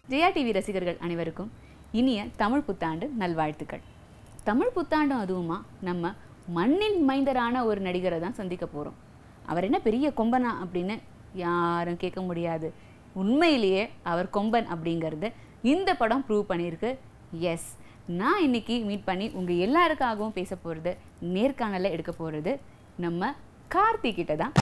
Jaya TV ரசிகர்கள் அனைவருக்கும் இனிய தமிழ் புத்தாண்டு நல்வாழ்த்துக்கள் தமிழ் புத்தாண்டும் அதுவுமா நம்ம மண்ணின் மைந்தரான ஒரு நடிகரை தான் சந்திக்க போகிறோம் அவர் என்ன பெரிய கொம்பனா அப்படின்னு யாரும் கேட்க முடியாது உண்மையிலேயே அவர் கொம்பன் அப்படிங்கிறது இந்த படம் ப்ரூவ் பண்ணியிருக்கு எஸ் நான் இன்னைக்கு மீட் பண்ணி உங்கள் எல்லாருக்காகவும் பேச போகிறது நேர்காணலில் எடுக்க போகிறது நம்ம கார்த்தி கிட்ட தான்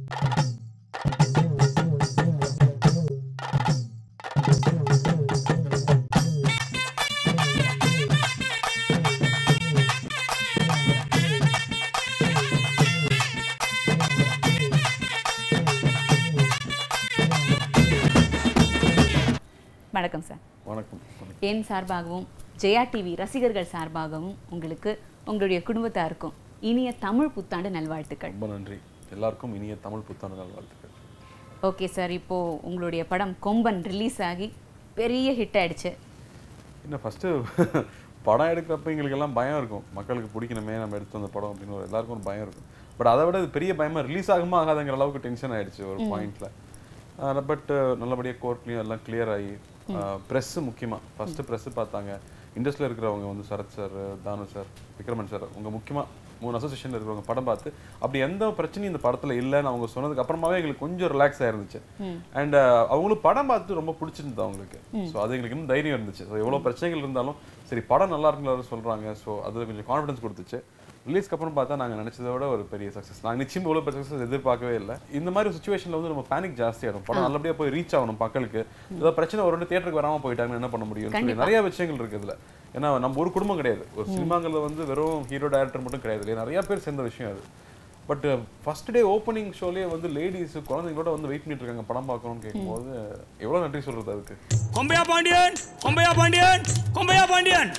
வணக்கம் சார் வணக்கம் வணக்கம். என் சார்பாகவும் ஜெயா டிவி ரசிகர்கள் சார்பாகவும் உங்களுக்கு உங்களுடைய குடும்பத்தாருக்கும் இனிய தமிழ் புத்தாண்டு நல்வாழ்த்துக்கள் ரொம்ப நன்றி எல்லாருக்கும் இனிய தமிழ் புத்தாண்டு நல்வாழ்த்துக்கள் ஓகே சார் இப்போ உங்களுடைய படம் கொம்பன் ரிலீஸ் ஆகி பெரிய ஹிட் ஆயிடுச்சு இன்னும் ஃபஸ்ட்டு படம் எடுக்கிறப்ப எங்களுக்கு எல்லாம் பயம் இருக்கும் மக்களுக்கு பிடிக்கணுமே நம்ம எடுத்து வந்த படம் அப்படின்னு ஒரு எல்லாருக்கும் ஒரு பயம் இருக்கும் பட் அதை விட இது பெரிய பயமா ரிலீஸ் ஆகுமா ஆகாதுங்கிற அளவுக்கு டென்ஷன் ஆயிடுச்சு ஒரு பாயிண்ட்ல பட் நல்லபடியாக கோர்ட்லேயும் எல்லாம் கிளியர் ஆகி ப்ரெஸ்ஸு முக்கியமாக ஃபஸ்ட்டு ப்ரெஸ்ஸு பார்த்தாங்க இண்டஸ்ட்ரியில் இருக்கிறவங்க வந்து Sarath sir Thanu sir Vikraman sir உங்க முக்கியமாக மூணு அசோசியேஷனில் இருக்கிறவங்க படம் பார்த்து அப்படி எந்த பிரச்சனையும் இந்த படத்தில் இல்லைன்னு அவங்க சொன்னதுக்கு அப்புறமாவே எங்களுக்கு கொஞ்சம் ரிலாக்ஸ் ஆயிருந்துச்சு அண்ட் அவங்களுக்கு படம் பார்த்து ரொம்ப பிடிச்சிருந்தது அவங்களுக்கு ஸோ அது எங்களுக்கு இன்னும் தைரியம் இருந்துச்சு ஸோ எவ்வளோ பிரச்சனைகள் இருந்தாலும் சரி படம் நல்லா இருக்குன்னு சொல்கிறாங்க ஸோ அது கொஞ்சம் கான்ஃபிடன்ஸ் கொடுத்துச்சு ரிலீஸ்க்கு அப்புறம் பார்த்தா நாங்கள் நினச்சதை விட ஒரு பெரிய சக்ஸஸ் நாங்கள் நிச்சயம் இவ்வளோ பெரிய சக்ஸஸ் எதிர்பார்க்கவே இல்லை இந்த மாதிரி சுச்சுவேஷனில் வந்து நம்ம பேனிக் ஜாஸ்தி ஆகிடும் படம் நல்லபடியாக போய் ரீச் ஆகணும் மக்களுக்கு ஏதோ பிரச்சனை ஒரு ரெண்டு தேட்டருக்கு வராமல் போயிட்டாங்கன்னு என்ன பண்ண முடியும் சொல்லி நிறைய விஷயங்கள் இருக்கு இதுல ஏன்னா நம்ம ஒரு குடும்பம் கிடையாது ஒரு சினிமாங்கிறது வந்து வெறும் ஹீரோ டைரக்டர் மட்டும் கிடையாது இல்லையா நிறைய பேர் சேர்ந்த விஷயம் அது பட் ஃபர்ஸ்ட் டே ஓப்பனிங் ஷோலேயே வந்து லேடிஸ் குழந்தைங்களோட வந்து வெயிட் பண்ணிட்டு இருக்காங்க படம் பார்க்கணும்னு கேட்கும்போது எவ்வளோ நன்றி சொல்றது அதுக்கு கொம்பையா பாண்டியன் கொம்பையா பாண்டியன் கொம்பையா பாண்டியன்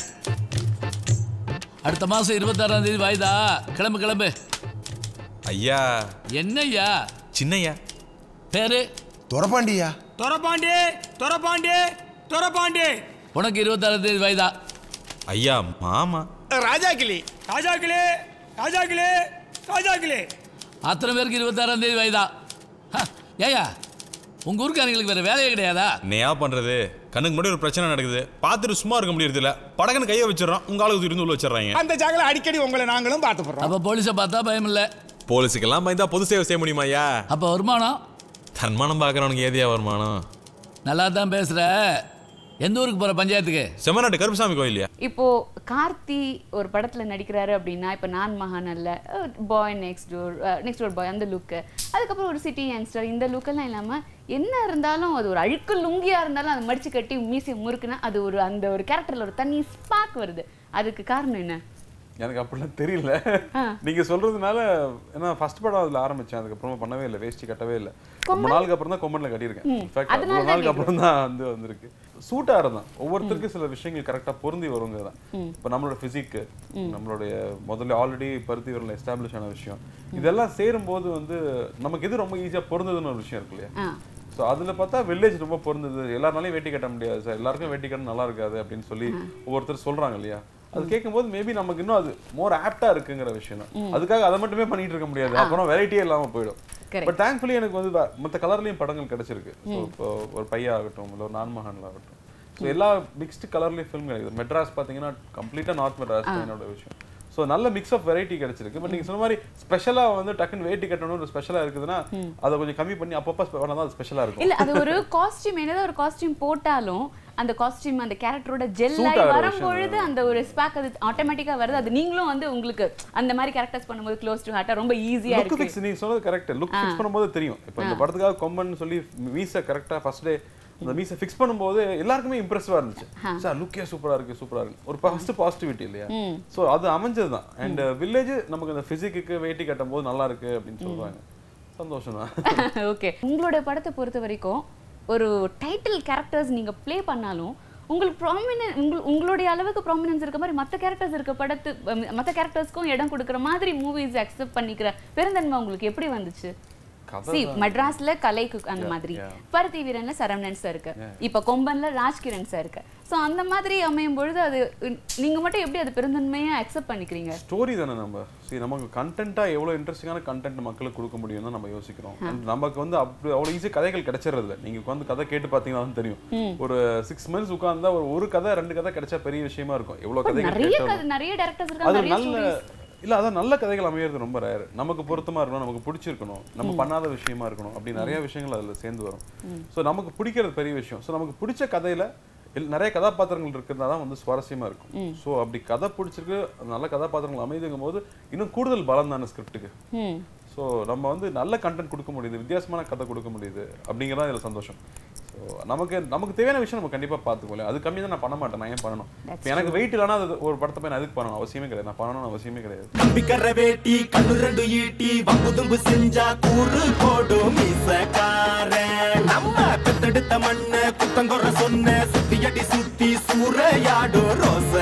அடுத்த மாசம் இருபத்தாறாம் தேதி வாய்தா கிளம்பு கிளம்பு ஐயா என்னய்யா சின்னையா பேரு துறப்பாண்டியா தொரபாண்டி தொரபாண்டி தொரபாண்டி உனக்கு இருபத்தாறாம் தேதி வாய்தா ஐயா மாமா ராஜாக்கிளி ராஜாக்கிளே ராஜாக்கிளே ராஜாக்கிளே அத்தனை பேருக்கு இருபத்தாறாம் தேதி வாய்தா ஹ, ஏய்யா உங்க ஊருக்காரங்களுக்கு வேற வேலையே கிடையாதா என்னையா பண்றது கண்ணுக்கு முன்னாடி ஒரு பிரச்சனை நடக்குது பார்த்துட்டு சும்மா இருக்க முடியறது இல்ல படக்குன்னு கையை வச்சிடறோம் உங்க ஆளுக்கு இருந்து உள்ள வச்சிடறாங்க அந்த ஜாகல அடிக்கடி உங்களை நாங்களும் பார்த்து போறோம் அப்ப போலீஸை பார்த்தா பயம் இல்ல போலீஸுக்கெல்லாம் பயந்தா பொது சேவை செய்ய முடியுமா ஐயா அப்ப வருமானம் தன்மானம் பார்க்கறவனுக்கு ஏதியா வருமானம் நல்லா தான் பேசுற எந்த ஊருக்கு போற பஞ்சாயத்துக்கு செம்மநாட்டு கருப்புசாமி கோயில்லையா இப்போ கார்த்தி ஒரு படத்துல நடிக்கிறாரு அப்படின்னா இப்போ நான் மகான் Alla boy next door next door boy அந்த லுக்கு அதுக்கப்புறம் ஒரு சிட்டி யங்ஸ்டர் இந்த லுக்கெல்லாம் இல்லாம என்ன இருந்தாலும் அது ஒரு அழுக்கு லுங்கியா இருந்தாலும் அதை மடிச்சு கட்டி மீசை முறுக்குனா அது ஒரு அந்த ஒரு கேரக்டர்ல ஒரு தனி ஸ்பாக் வருது அதுக்கு காரணம் என்ன எனக்கு அப்படிலாம் தெரியல நீங்க சொல்றதுனால ஏன்னா ஃபர்ஸ்ட் படம் அதுல ஆரம்பிச்சேன் அதுக்கப்புறமா பண்ணவே இல்லை வேஷ்டி கட்டவே இல்லை ரொம்ப நாளுக்கு அப்புறம் தான் கொம்பன்ல கட்டியிருக்கேன் இன்ஃபேக்ட் அதனால ரொம்ப தான் நாளுக்கு அப்புறம் தான் வந்து வந்திருக்கு சூட்டா இருந்தான் ஒவ்வொருத்தருக்கும் சில விஷயங்கள் கரெக்டா பொருந்தி வருங்க தான் இப்போ நம்மளோட பிசிக்கு நம்மளுடைய முதல்ல ஆல்ரெடி பருத்தி வரல எஸ்டாப்ளிஷ் ஆன விஷயம் இதெல்லாம் சேரும்போது வந்து நமக்கு எது ரொம்ப ஈஸியா பொருந்ததுன்னு ஒரு விஷயம் இருக்கு இல்லையா ஆ ஸோ அதில் பார்த்தா வில்லேஜ் ரொம்ப பொருந்தது எல்லாருனாலையும் வேட்டி கட்ட முடியாது சார் எல்லாருக்கும் வேட்டி கட்ட நல்லா இருக்காது அப்படின்னு சொல்லி ஒவ்வொருத்தர் சொல்றாங்க இல்லையா அது கேட்கும்போது மேபி நமக்கு இன்னும் அது மோர் ஆப்டா இருக்குங்கிற விஷயம் தான் அதுக்காக அதை மட்டுமே பண்ணிட்டு இருக்க முடியாது அப்புறம் வெரைட்டியே இல்லாம போயிடும் Correct. பட் தேங்க்ஃபுல்லி எனக்கு வந்து வே- மத்த கலர்லயும் படங்கள் கிடைச்சிருக்கு ஸோ இப்போ ஒரு பையா ஆகட்டும் இல்லை ஒரு நான்மகான்ல ஆகட்டும் ஸோ எல்லா மிக்ஸ்டு கலர்லயும் ஃபிலிம் கிடைக்குது மெட்ராஸ் பார்த்தீங்கன்னா கம்ப்ளீட்டா நார்த் மெட்ராஸ் தான் என்னோட விஷயம் ஸோ நல்ல மிக்ஸ் ஆஃப் வெரைட்டி கிடைச்சிருக்கு பட் நீங்க சொன்ன மாதிரி ஸ்பெஷலா வந்து டக்குன்னு வேட்டி கட்டணும் ஒரு ஸ்பெஷலா இருக்குதுன்னா அதை கொஞ்சம் கம்மி பண்ணி அப்பப்போ பண்ணா தான் அது ஸ்பெஷலா இருக்கும் இல்ல அது ஒரு காஸ்டியூம் என்னதான் ஒரு காஸ்டியூம் போட்டாலும் அந்த காஸ்டியூம் அந்த கேரக்டரோட ஜெல் Suit ஆகி ஆகுற வரும்பொழுது அந்த ஒரு ஸ்பாக் அது ஆட்டோமேட்டிக்கா வருது அது நீங்களும் வந்து உங்களுக்கு அந்த மாதிரி கேரக்டர்ஸ் பண்ணும்போது க்ளோஸ் டு ஹார்ட்டா ரொம்ப ஈஸியா லுக் இருக்கு ஃபிக்ஸ் நீங்க சொன்னது கரெக்ட் லுக் ஃபிக்ஸ் பண்ணும்போது தெரியும் இப்போ இந்த படத்துக்காக கொம்பன் சொல்லி மீசை கரெக்டா ஃபர்ஸ்ட் டே அந்த மீசை ஃபிக்ஸ் பண்ணும்போது எல்லாருக்குமே இம்ப்ரெசிவா இருந்துச்சு சார் லுக்கே சூப்பரா இருக்கு சூப்பரா இருக்கு ஒரு ஃபர்ஸ்ட் பாசிட்டிவிட்டி இல்லையா சோ அது அமைஞ்சது தான் அண்ட் வில்லேஜ் நமக்கு அந்த பிசிக்கு வேட்டி கட்டும் போது நல்லா இருக்கு அப்படின்னு சொல்றாங்க சந்தோஷம் தான் ஓகே உங்களோட படத்தை பொறுத்த வரைக்கும் ஒரு டைட்டில் கேரக்டர்ஸ் நீங்க ப்ளே பண்ணாலும் உங்களுக்கு ப்ராமினன் உங்கள் உங்களுடைய அளவுக்கு ப்ராமினன்ஸ் இருக்க மாதிரி மற்ற கேரக்டர்ஸ் இருக்க படத்து மற்ற கேரக்டர்ஸ்க்கும் இடம் கொடுக்குற மாதிரி மூவிஸ் அக்செப்ட் பண்ணிக்கிற பெருந்தன்மை உங்களுக்கு எப்படி வந்துச்சு கதை சி தான். மெட்ராஸ்ல கலைக்கு அந்த Yeah, மாதிரி yeah. பருத்தி வீரன்ல சரவணன் சார் இருக்கு இப்ப கொம்பன்ல ராஜ்கிரண் சார் இருக்கு சோ அந்த மாதிரி அமையும் பொழுது அது உம், நீங்க மட்டும் எப்படி அது பெருந்தன்மையா அக்செப்ட் பண்ணிக்கிறீங்க ஸ்டோரி தானே நம்ம சரி நமக்கு கண்டென்ட்டாக எவ்வளோ இன்ட்ரெஸ்டிங்கான கண்டென்ட் மக்களுக்கு கொடுக்க முடியும்னு தான் நம்ம யோசிக்கிறோம் And நமக்கு வந்து அப்படி அவ்வளோ ஈஸியாக கதைகள் கிடைச்சிடுறது இல்லை நீங்கள் வந்து கதை கேட்டு பார்த்தீங்கன்னா தான் தெரியும் ஒரு சிக்ஸ் மந்த்ஸ் உட்கார்ந்தா ஒரு ஒரு கதை ரெண்டு கதை கிடைச்சா பெரிய விஷயமா இருக்கும் எவ்வளோ கதைகள் நிறைய கேட்டாலும். கதை நிறைய டேரக்டர்ஸ் இருக்காங்க அது நிறைய நல்ல ஸ்டோரிஸ் இல்ல அதான் நல்ல கதைகள் அமையிறது ரொம்ப ரேர் நமக்கு பொருத்தமா இருக்கணும் நமக்கு பிடிச்சிருக்கணும் நம்ம பண்ணாத விஷயமா இருக்கணும் அப்படி நிறைய விஷயங்கள் அதுல சேர்ந்து வரும் சோ நமக்கு பிடிக்கிறது பெரிய விஷயம் சோ நமக்கு பிடிச்ச கதையில இல்ல- நிறைய கதாபாத்திரங்கள் இருக்கிறதா தான் வந்து சுவாரஸ்யமா இருக்கும் சோ அப்படி கதை பிடிச்சிருக்கு நல்ல கதாபாத்திரங்கள் அமைதுங்கும் போது இன்னும் கூடுதல் பலம் தானே ஸ்கிரிப்டுக்கு ம் ஸோ நம்ம வந்து நல்ல கண்டென்ட் கொடுக்க முடியுது வித்தியாசமான கதை கொடுக்க முடியுது அப்படிங்கிறதா இதில் சந்தோஷம் ஸோ நமக்கு நமக்கு தேவையான விஷயம் நம்ம கண்டிப்பாக பார்த்துக்கோல அது கம்மி தான் நான் பண்ண மாட்டேன் நான் ஏன் பண்ணணும் இப்ப எனக்கு வெயிட் இல்லைனா அது ஒரு படத்தை போய் நான் அதுக்கு பண்ணணும் அவசியமே கிடையாது நான் பண்ணணும்னு அவசியமே கிடையாது கம்பிக்கர வேட்டி கண்ணு ரெண்டு ஈட்டி வம்புதும்பு செஞ்சா கூறு போடும் மீசக்காரன் நம்ம பெத்தெடுத்த மண்ண குத்தங்குற சொன்ன சுத்தியடி சுத்தி சூறையாடும்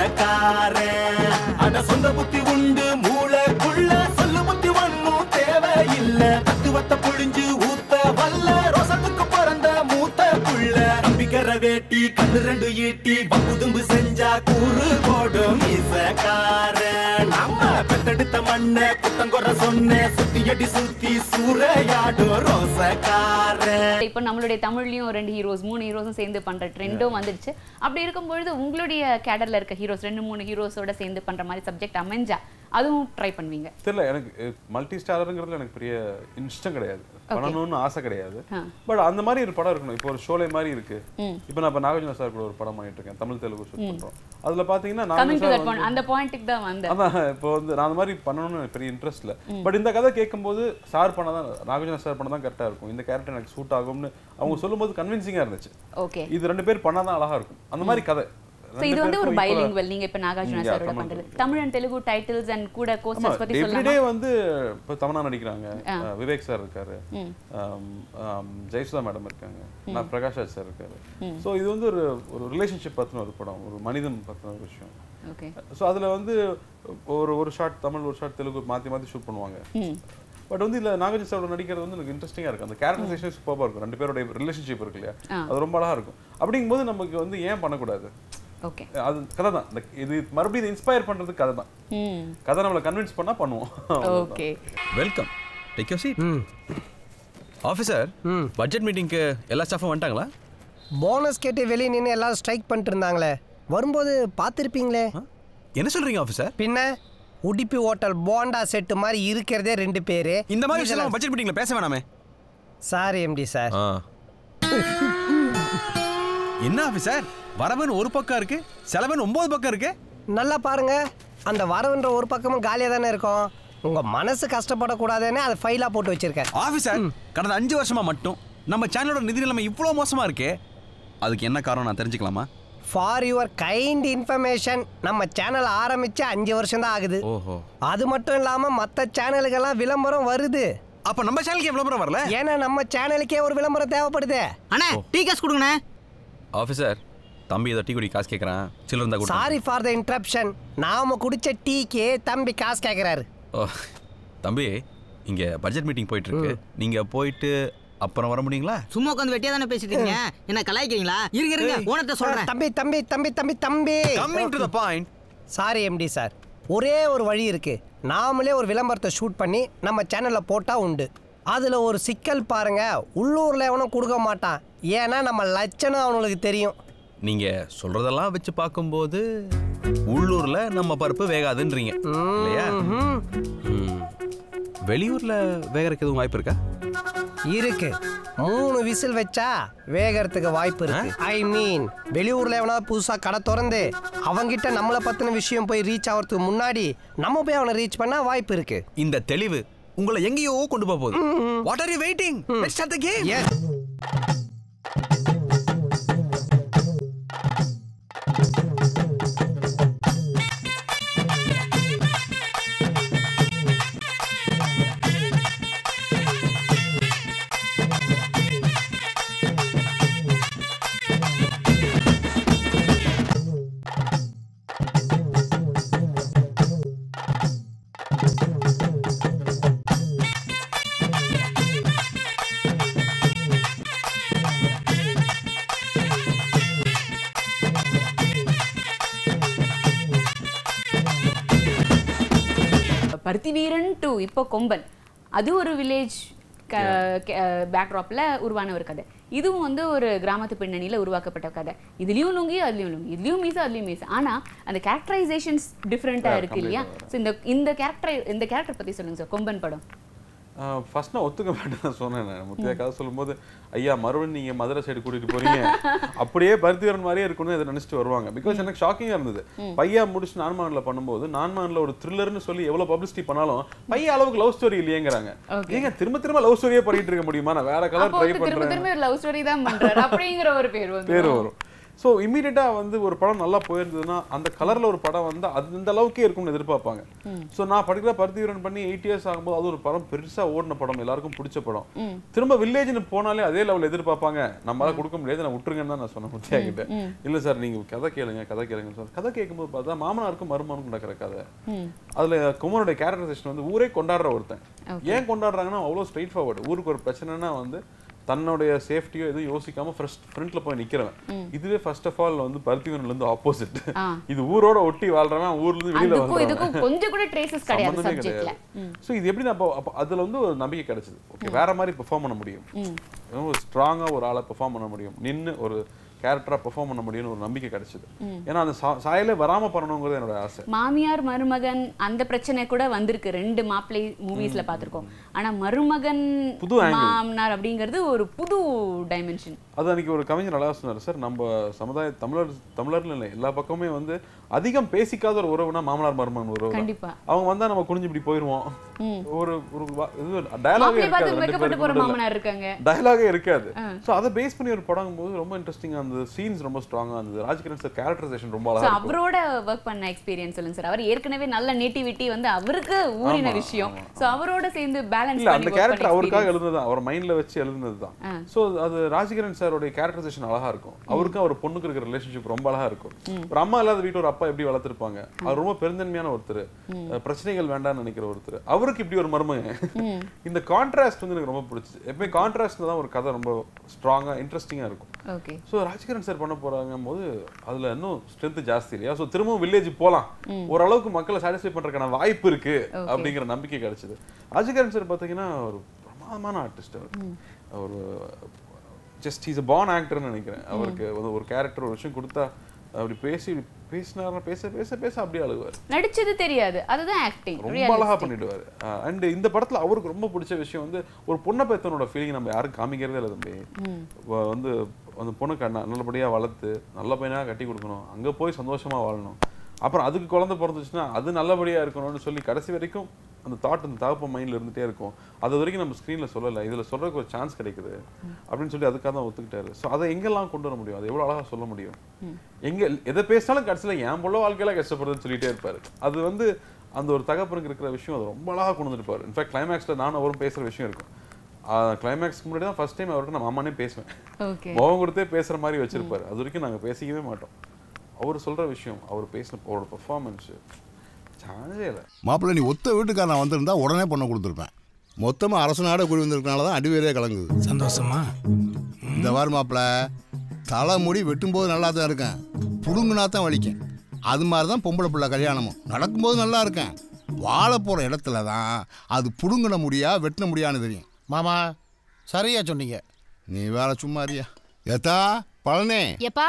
ரோசக்காரன் அட சொந்த புத்தி உண்டு மூளைக்குள்ள சொல்லு புத்தி ஒண்ணும் தேவையில்ல தத்துவத்தை புழிஞ்சு ஊத்த வல்ல ரோசத்துக்கு பிறந்த மூத்த புள்ள நம்பிக்கிற வேட்டி கண்ணு ரெண்டு ஈட்டி வம்புதும்பு செஞ்சா கூறு போடும் மீசக்காரன் நம்ம பெத்தெடுத்த மண்ண குத்தங்குற சொன்ன சுத்தியடி சுத்தி சூறையாடும் ரோசக்காரன் இப்போ நம்மளுடைய தமிழ்லயும் ரெண்டு ஹீரோஸ் மூணு ஹீரோஸும் சேர்ந்து பண்ற ட்ரெண்டும் வந்துடுச்சு அப்படி இருக்கும் பொழுது உங்களுடைய கேடர்ல இருக்க ஹீரோஸ் ரெண்டு மூணு ஹீரோஸோட சேர்ந்து பண்ற மாதிரி சப்ஜெக்ட் அமைஞ்சா அதுவும் ட்ரை பண்ணுவீங்க தெரியல எனக்கு மல்டி ஸ்டாரருங்கிறதுல எனக்கு பெரிய இஷ்டம் கிடையாது பண்ணணும்னு ஆசை கிடையாது ஆ. பட் அந்த மாதிரி ஒரு படம் இருக்கணும் இப்போ ஒரு ஷோலே மாதிரி இருக்கு இப்போ நான் இப்போ நாகார்ஜுன சார் கூட ஒரு படம் பண்ணிட்டு இருக்கேன் தமிழ் தெலுங்கு ஷூட் பண்றோம் அதுல பாத்தீங்கன்னா coming to Nagarjuna that point அந்த பாயிண்ட்டுக்கு தான் வந்தேன் அதான் இப்போ வந்து நான் அந்த மாதிரி பண்ணணும்னு எனக்கு பெரிய இன்ட்ரெஸ்ட் இல்லை பட் இந்த கதை கேட்கும்போது சார் பண்ணதான் நாகார்ஜுன சார் பண்ண தான் கரெக்டாக இருக்கும் இந்த கேரக்டர் எனக்கு சூட் ஆகும்னு அவங்க சொல்லும்போது கன்வின்சிங்காக இருந்துச்சு ஓகே இது ரெண்டு பேர் பண்ணாதான் அழகா இருக்கும் அந்த மாதிரி கதை சோ இது வந்து ஒரு ரெண்டு பேருக்கும் equal-ஆ- பைலிங்குவல் நீங்க இப்ப நாகார்ஜுன ம், yeah, சாரோட தமிழ் பண்றது Telugu. Tamil and Telugu titles and கூட ஆமா கோஸ்டர்ஸ் பத்தி எவ்ரிடே சொல்லலாமா வந்து இப்போ தமனா நடிக்கிறாங்க அஹ் விவேக் சார் இருக்காரு ஆம், ஆம், ஜெயசுதா மேடம் இருக்காங்க நான் பிரகாஷ் ராஜ் சார் இருக்காரு ஸோ இது வந்து ஒரு ஒரு ரிலேஷன்ஷிப் பத்தின ஒரு படம் ஒரு மனிதன் பத்தின ஒரு விஷயம் ஓகே ஸோ அதுல வந்து ஒரு ஒரு ஷார்ட் தமிழ் ஒரு ஷார்ட் தெலுங்கு மாத்தி மாத்தி ஷூட் பண்ணுவாங்க பட் வந்து இல்ல நாகார்ஜுன சாரோட நடிக்கிறது வந்து எனக்கு இன்ட்ரெஸ்டிங்கா இருக்கு அந்த கேரக்டரைசேஷன் சூப்பராக இருக்கும் ரெண்டு பேருடைய ரிலேஷன்ஷிப் இருக்கு இல்லையா அது ரொம்ப அழகா இருக்கும் அப்படிங்கும்போது நமக்கு வந்து ஏன் பண்ணக்கூடாது ஓகே அது கதை தான் இந்த இது மறுபடியும் இது இன்ஸ்பயர் பண்றதுக்கு கதை தான் ம் கதை நம்மளை கன்வின்ஸ் பண்ணா பண்ணுவோம் okay welcome take your seat officer budget மீட்டிங்க்கு எல்லா ஸ்டாஃபும் வந்துட்டாங்களா போனஸ் கேட்டு வெளியே நின்று எல்லாரும் ஸ்ட்ரைக் பண்ணிட்டு இருந்தாங்களே வரும்போது பார்த்துருப்பீங்களே ஆ? என்ன சொல்றீங்க ஆஃபீஸர் பின்ன உடுப்பி ஹோட்டல் போண்டா செட்டு மாதிரி இருக்கிறதே ரெண்டு பேரு இந்த மாதிரி விஷயம் பட்ஜெட் மீட்டிங்ல பேச வேணாமே சார் எம்டி சார் என்ன ஆஃபீஸர் வரவன் ஒரு பக்கம் இருக்கு செலவன் ஒன்பது பக்கம் இருக்கு நல்லா பாருங்க அந்த வரவுன்ற ஒரு பக்கமும் காலியாக தானே இருக்கும் உங்க மனசு கஷ்டப்படக்கூடாதுன்னு அதை ஃபைலாக போட்டு வச்சிருக்கேன் ஆஃபீஸர் கடந்த அஞ்சு வருஷமா மட்டும் நம்ம சேனலோட நிதி நிலைமை இவ்வளோ மோசமா இருக்கே அதுக்கு என்ன காரணம் நான் தெரிஞ்சுக்கலாமா ஃபார் யுவர் கைண்ட் இன்ஃபர்மேஷன் நம்ம சேனல் ஆரம்பிச்சு அஞ்சு வருஷம் தான் ஆகுது ஓஹோ அது மட்டும் இல்லாமல் மற்ற சேனலுக்கெல்லாம் விளம்பரம் வருது அப்ப நம்ம சேனலுக்கு விளம்பரம் வரல ஏன்னா நம்ம சேனலுக்கே ஒரு விளம்பரம் தேவைப்படுது அண்ணே டீ காசு கொடுங்கண்ணே ஆஃபீஸர் தம்பி ஏதோ டீ குடி காசு கேட்குறான் சில்லர் இருந்தா கூட சாரி ஃபார் த இன்ட்ரப்ஷன் நாம குடிச்ச டீக்கு தம்பி காசு கேட்குறாரு ஓ தம்பி இங்க பட்ஜெட் மீட்டிங் போயிட்டு இருக்கு நீங்க போயிட்டு அப்புறம் வர முடியுங்களா சும்மா உட்காந்து வெட்டியா தானே பேசிட்டு இருக்கீங்க என்ன கலாய்க்கிறீங்களா இருங்க இருங்க ஓனத்தை சொல்றேன் தம்பி தம்பி தம்பி தம்பி தம்பி coming to the point sorry MD sir ஒரே ஒரு வழி இருக்கு நாமளே ஒரு விளம்பரத்தை ஷூட் பண்ணி நம்ம சேனல்ல போட்டா உண்டு அதுல ஒரு சிக்கல் பாருங்க உள்ளூர்ல எவனும் கொடுக்க மாட்டான் ஏன்னா நம்ம லட்சணம் அவனுக்கு தெரியும் நீங்க சொல்றதெல்லாம் வச்சு பார்க்கும்போது உள்ளூர்ல நம்ம பருப்பு வேகாதுன்றீங்க இல்லையா ம்ஹும். ம். வெளியூர்ல வேகறதுக்கு எதுவும் வாய்ப்பு இருக்கா இருக்கு மூணு விசில் வச்சா வேகறதுக்கு வாய்ப்பு இருக்கு ஐ மீன் வெளியூர்ல எவனாவது புதுசா கடை திறந்து அவங்கிட்ட நம்மளை பத்தின விஷயம் போய் ரீச் ஆகிறதுக்கு முன்னாடி நம்ம போய் அவனை ரீச் பண்ணா வாய்ப்பு இருக்கு இந்த தெளிவு உங்களை எங்கேயோ கொண்டு போக போகுது what are you waiting let's start the game yes Paruthi Veeran to இப்போ கொம்பன் அது ஒரு வில்லேஜ் பேக்ராப்ல உருவான ஒரு கதை இதுவும் வந்து ஒரு கிராமத்து பின்னணியில உருவாக்கப்பட்ட கதை இதுலயும் லுங்கி அதுலயும் லுங்கி இதுலயும் மீசா அதுலயும் மீசா ஆனா அந்த கேரக்டரைசேஷன்ஸ் டிஃப்ரெண்டா Yeah, இருக்கு இல்லையா ஸோ இந்த இந்த கேரக்டர் இந்த கேரக்டர் பத்தி சொல்லுங்க சார் கொம்பன் படம் ஃபர்ஸ்ட் நான் ஒத்துக்க மாட்டேன் சொன்னேன் நான் முத்தையா கதை சொல்லும்போது ஐயா மறுபடியும் நீங்க மதுரை சைடு கூட்டிட்டு போறீங்க அப்படியே பருத்திவரன் மாதிரியே இருக்கணும்னு இதை நினைச்சிட்டு வருவாங்க பிகாஸ் எனக்கு ஷாக்கிங்கா இருந்தது பையா முடிச்சு நான்மான்ல பண்ணும்போது நான்மான்ல ஒரு த்ரில்லர்னு சொல்லி எவ்வளவு பப்ளிசிட்டி பண்ணாலும் பையா அளவுக்கு லவ் ஸ்டோரி இல்லையேங்கிறாங்க ஏங்க திரும்ப திரும்ப லவ் ஸ்டோரியே பண்ணிட்டு இருக்க முடியுமா நான் வேற கலர் அப்போ ட்ரை வந்து திரும்ப பண்றேன் திரும்ப ஒரு லவ் ஸ்டோரி தான் பண்றாரு அப்படிங்கிற ஒரு பேர் வந்து பேர் வரும் ஸோ இமீடியட்டாக வந்து ஒரு படம் நல்லா போயிருந்ததுன்னா அந்த கலர்ல ஒரு படம் வந்து அது இந்த அளவுக்கே இருக்கும்னு எதிர்பார்ப்பாங்க ஸோ நான் பர்டிகுலர் பருத்தி வீரன் பண்ணி எயிட் இயர்ஸ் ஆகும்போது அது ஒரு படம் பெருசா ஓடின படம் எல்லாருக்கும் பிடிச்ச படம் திரும்ப வில்லேஜ்னு போனாலே அதே லெவல் எதிர்பார்ப்பாங்க நம்மளால கொடுக்க முடியாது நான் விட்டுருங்கன்னு தான் நான் சொன்னேன் முத்தியா கிட்ட இல்ல சார் நீங்க கதை கேளுங்க கதை கேளுங்க சார் கதை கேட்கும்போது பார்த்தா மாமனாருக்கும் மருமனுக்கும் நடக்கிற கதை அதுல குமரனுடைய கேரக்டரைசேஷன் வந்து ஊரே கொண்டாடுற ஒருத்தன் ஏன் கொண்டாடுறாங்கன்னா அவ்வளோ ஸ்ட்ரைட் ஃபார்வர்டு ஊருக்கு ஒரு பிரச்சனைனா வந்து தன்னுடைய சேஃப்டியோ எதுவும் யோசிக்காம ஃபர்ஸ்ட் ஃப்ரண்ட்ல போய் நிக்கிறவன் இதுவே ஃபர்ஸ்ட் ஆஃப் ஆல் வந்து பருத்திவன்ல இருந்து ஆப்போசிட் ஆ. இது ஊரோட ஒட்டி வாழ்றவன் ஊர்ல இருந்து வெளியில அதுக்கும் வாழ்றவன் இதுக்கும் கொஞ்சம் கூட ட்ரேசஸ் கிடையாது சம்பந்தமே சப்ஜெக்ட்ல கிடையாது சோ இது எப்படி அப்போ அப்போ அதுல வந்து ஒரு நம்பிக்கை கிடைச்சது ஓகே வேற மாதிரி பெர்ஃபார்ம் பண்ண முடியும் ஒரு ஸ்ட்ராங்கா ஒரு ஆளை பெர்ஃபார்ம் பண்ண முடியும் நின்னு ஒரு கேரக்டரா பெர்ஃபார்ம் பண்ண முடியும்னு ஒரு நம்பிக்கை கிடைச்சது ஏன்னா அந்த சா- சாயலே வராம பண்ணணுங்கிறது என்னோட ஆசை மாமியார் மருமகன் அந்த பிரச்சனை கூட வந்திருக்கு ரெண்டு மாப்பிள்ளை மூவிஸ்ல பார்த்திருக்கோம் ஆனா மருமகன் புது angle. மாமனார் அப்படிங்கிறது ஒரு புது டைமென்ஷன் அது அன்னைக்கு ஒரு கவிஞர் நல்லா சொன்னார் சார் நம்ம சமுதாய தமிழர் தமிழர்ல இல்லை எல்லா பக்கமுமே வந்து அதிகம் பேசிக்காத ஒரு உறவுனா மாமனார் மருமகன் உறவு தான். கண்டிப்பா. அவங்க வந்தா நம்ம குனிஞ்சு இப்படி போயிருவோம் ஒரு ஒரு வா- இது டயலாகே மாப்பிள்ளை பார்த்து இருக்காது ரெண்டு வெக்கப்பட்டு போற பேருக்கும் மாமனார் இருக்காங்க டயலாகே இருக்காது சோ அதை பேஸ் பண்ணி ஒரு படம் போது ரொம்ப இன்ட்ரெஸ்டிங்கா அந்த சீன்ஸ் ரொம்ப ஸ்ட்ராங்கா இருந்தது ராஜ்கிரண் சார் கேரக்டரைசேஷன் ரொம்ப ஸோ அழகா இருக்கும் அவரோட ஒர்க் பண்ண எக்ஸ்பீரியன்ஸ் சொல்லுங்க சார் அவர் ஏற்கனவே நல்ல நேட்டிவிட்டி வந்து அவருக்கு ஊறின ஆமா, விஷயம் ஆமா, ஸோ அவரோட சேர்ந்து பேலன்ஸ் இல்ல பண்ணி அந்த work கேரக்டர் பண்ண அவருக்காக experience. எழுதுனது அவர் மைண்ட்ல வச்சு எழுதுனது தான் சோ அது ராஜகிரண் சாரோட கேரக்டரைசேஷன் அழகா இருக்கும் அவருக்கும் அவர் பொண்ணுக்கு இருக்கிற ரிலேஷன்ஷிப் ரொம்ப அழகா இருக்கும் ஒரு அம்மா இல்லாத வீட்டு ஒரு அப்பா எப்படி வளர்த்திருப்பாங்க அவர் ரொம்ப பெருந்தன்மையான ஒருத்தர் அஹ் பிரச்சனைகள் வேண்டாம்னு நினைக்கிற ஒருத்தர் அவருக்கு இப்படி ஒரு மருமகன் இந்த கான்ட்ராஸ்ட் வந்து எனக்கு ரொம்ப பிடிச்சது எப்பவுமே கான்ட்ராஸ்ட்ல தான் ஒரு கதை ரொம்ப ஸ்ட்ராங்கா இன்ட்ரெஸ்டிங்கா இருக்கும் ஓகே ஸோ ராஜ்கிரண் சார் பண்ண போறாங்க போது அதுல இன்னும் ஸ்ட்ரென்த் ஜாஸ்தி இல்லையா ஸோ திரும்பவும் வில்லேஜ் போலாம் ஓரளவுக்கு மக்களை சாட்டிஸ்ஃபை பண்றதுக்கான வாய்ப்பு இருக்கு அப்படிங்கிற நம்பிக்கை கிடைச்சது ராஜ்கிரண் சார் பார்த்தீங்கன்னா ஒரு பிரமாதமான ஆர்டிஸ்ட் அவர் ஒரு ஜஸ்ட் இஸ் பார்ன் ஆக்டர்னு நினைக்கிறேன் அவருக்கு ஒரு- ஒரு கேரக்டர் ஒரு விஷயம் கொடுத்தா அப்படி பேசி பேசினாருன்னா பேச பேச பேச அப்படியே அழுவார் நடிச்சது தெரியாது அதுதான் ஆக்டிங் ரொம்ப அழகா பண்ணிடுவாரு அண்ட் இந்த படத்துல அவருக்கு ரொம்ப பிடிச்ச விஷயம் வந்து ஒரு பொண்ணை பெத்தனோட ஃபீலிங் நம்ம யாரும் காமிக்கிறதே இல்லை தம்பி வ- வந்து அந்த பொண்ணுக்கு அண்ணா நல்லபடியா வளர்த்து நல்ல பையனா கட்டி கொடுக்கணும் அங்க போய் சந்தோஷமா வாழணும் அப்புறம் அதுக்கு குழந்தை பிறந்துச்சுன்னா அது நல்லபடியா இருக்கணும்னு சொல்லி கடைசி வரைக்கும் அந்த தாட் அந்த தகப்ப மைண்ட்ல இருந்துட்டே இருக்கும் அது வரைக்கும் நம்ம ஸ்க்ரீன்ல சொல்லலை இதுல சொல்றதுக்கு ஒரு சான்ஸ் கிடைக்குது அப்படின்னு சொல்லி அதுக்காக தான் ஒத்துக்கிட்டாரு ஸோ அதை எங்கெல்லாம் கொண்டு வர முடியும் அது எவ்வளவு அழகா சொல்ல முடியும் எங்க எதை பேசினாலும் கடைசியில என் புள்ள வாழ்க்கையில கஷ்டப்படுதுன்னு சொல்லிட்டே இருப்பாரு அது வந்து அந்த ஒரு தகப்பனுக்கு இருக்கிற விஷயம் அது ரொம்ப அழகா கொண்டு வந்துருப்பாரு இன்ஃபேக்ட் கிளைமேக்ஸ்ல நானும் அவரும் பேசுற விஷயம் இருக்கும் கிளைமேக்ஸ்க்கு முன்னாடி தான் ஃபர்ஸ்ட் டைம் அவர்கிட்ட நான் மாமானே பேசுவேன் ஓகே முகம் கொடுத்தே பேசுற மாதிரி வச்சிருப்பாரு அது வரைக்கும் நாங்க பேசிக்கவே மாட்டோம் அவர் சொல்ற விஷயம் அவர் பேசின அவரோட பெர்ஃபார்மன்ஸ் சான்ஸே இல்லை மாப்பிள்ளை நீ ஒத்த வீட்டுக்காரன் நான் வந்திருந்தா உடனே பண்ண கொடுத்துருப்பேன் மொத்தமாக அரசு நாடே கூடி வந்திருக்கனால தான் அடிவேரே கலங்குது சந்தோஷமா இந்த வாரம் மாப்பிள்ளை தலைமுடி வெட்டும்போது நல்லா தான் இருக்கேன் புடுங்குனா தான் வலிக்கும் அது மாதிரி தான் பொம்பளை பிள்ளை கல்யாணமும் நடக்கும்போது நல்லா இருக்கேன் வாழ போகிற இடத்துல தான் அது புடுங்கின முடியா வெட்டின முடியான்னு தெரியும் மாமா சரியா சொன்னீங்க நீ வேற சும்மா அறியா ஏத்தா பழனி எப்பா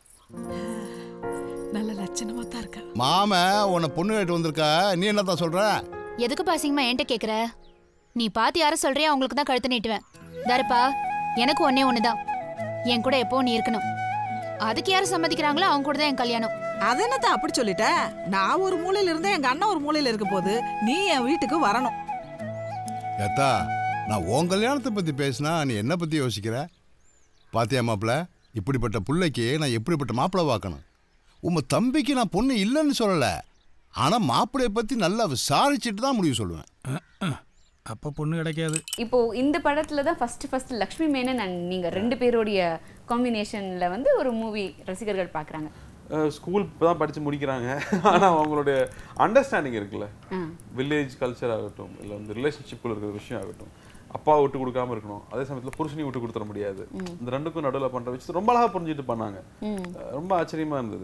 நல்ல லட்சணமா தான் இருக்கா மாம உன்னை பொண்ணு கேட்டு வந்திருக்க நீ என்னத்தான் சொல்ற எதுக்கு பாசிங்கம்மா என்கிட்ட கேக்குற நீ பார்த்து யார சொல்றியா அவங்களுக்கு தான் கழுத்து நீட்டுவேன் தாருப்பா எனக்கு ஒன்னே ஒண்ணுதான் என் கூட எப்போ நீ இருக்கணும் அதுக்கு யார் சம்மதிக்கிறாங்களோ அவங்க கூட தான் என் கல்யாணம் அது என்னத்த அப்படி சொல்லிட்ட நான் ஒரு மூலையில இருந்தேன் எங்க அண்ணன் ஒரு மூலையில இருக்க போது நீ என் வீட்டுக்கு வரணும் ஏத்தா நான் உன் கல்யாணத்தை பற்றி பேசினா நீ என்ன பற்றி யோசிக்கிற பாத்தியா மாப்பிள்ள இப்படிப்பட்ட பிள்ளைக்கு நான் எப்படிப்பட்ட மாப்பிள்ளை பார்க்கணும் உம்ம தம்பிக்கு நான் பொண்ணு இல்லைன்னு சொல்லலை ஆனால் மாப்பிள்ளைய பற்றி நல்லா விசாரிச்சுட்டு தான் முடிவு சொல்லுவேன் அப்போ பொண்ணு கிடைக்காது இப்போ இந்த படத்துல தான் first first Lakshmi Menon and நீங்க ரெண்டு பேருடைய காம்பினேஷன்ல வந்து ஒரு மூவி ரசிகர்கள் பார்க்கறாங்க ஸ்கூல் தான் படிச்சு முடிக்கிறாங்க ஆனா அவங்களுடைய அண்டர்ஸ்டாண்டிங் இருக்குல்ல ஆ. வில்லேஜ் கல்ச்சர் ஆகட்டும் இல்ல வந்து ரிலேஷன்ஷிப்பில் இருக்கிற விஷயம் ஆகட்டும் அப்பா விட்டு கொடுக்காம இருக்கணும் அதே சமயத்துல புருஷனையும் விட்டு கொடுத்துட முடியாது இந்த ரெண்டுக்கும் நடுவுல பண்ற விஷயம் ரொம்ப அழகா புரிஞ்சுட்டு பண்ணாங்க அஹ் ரொம்ப ஆச்சரியமா இருந்தது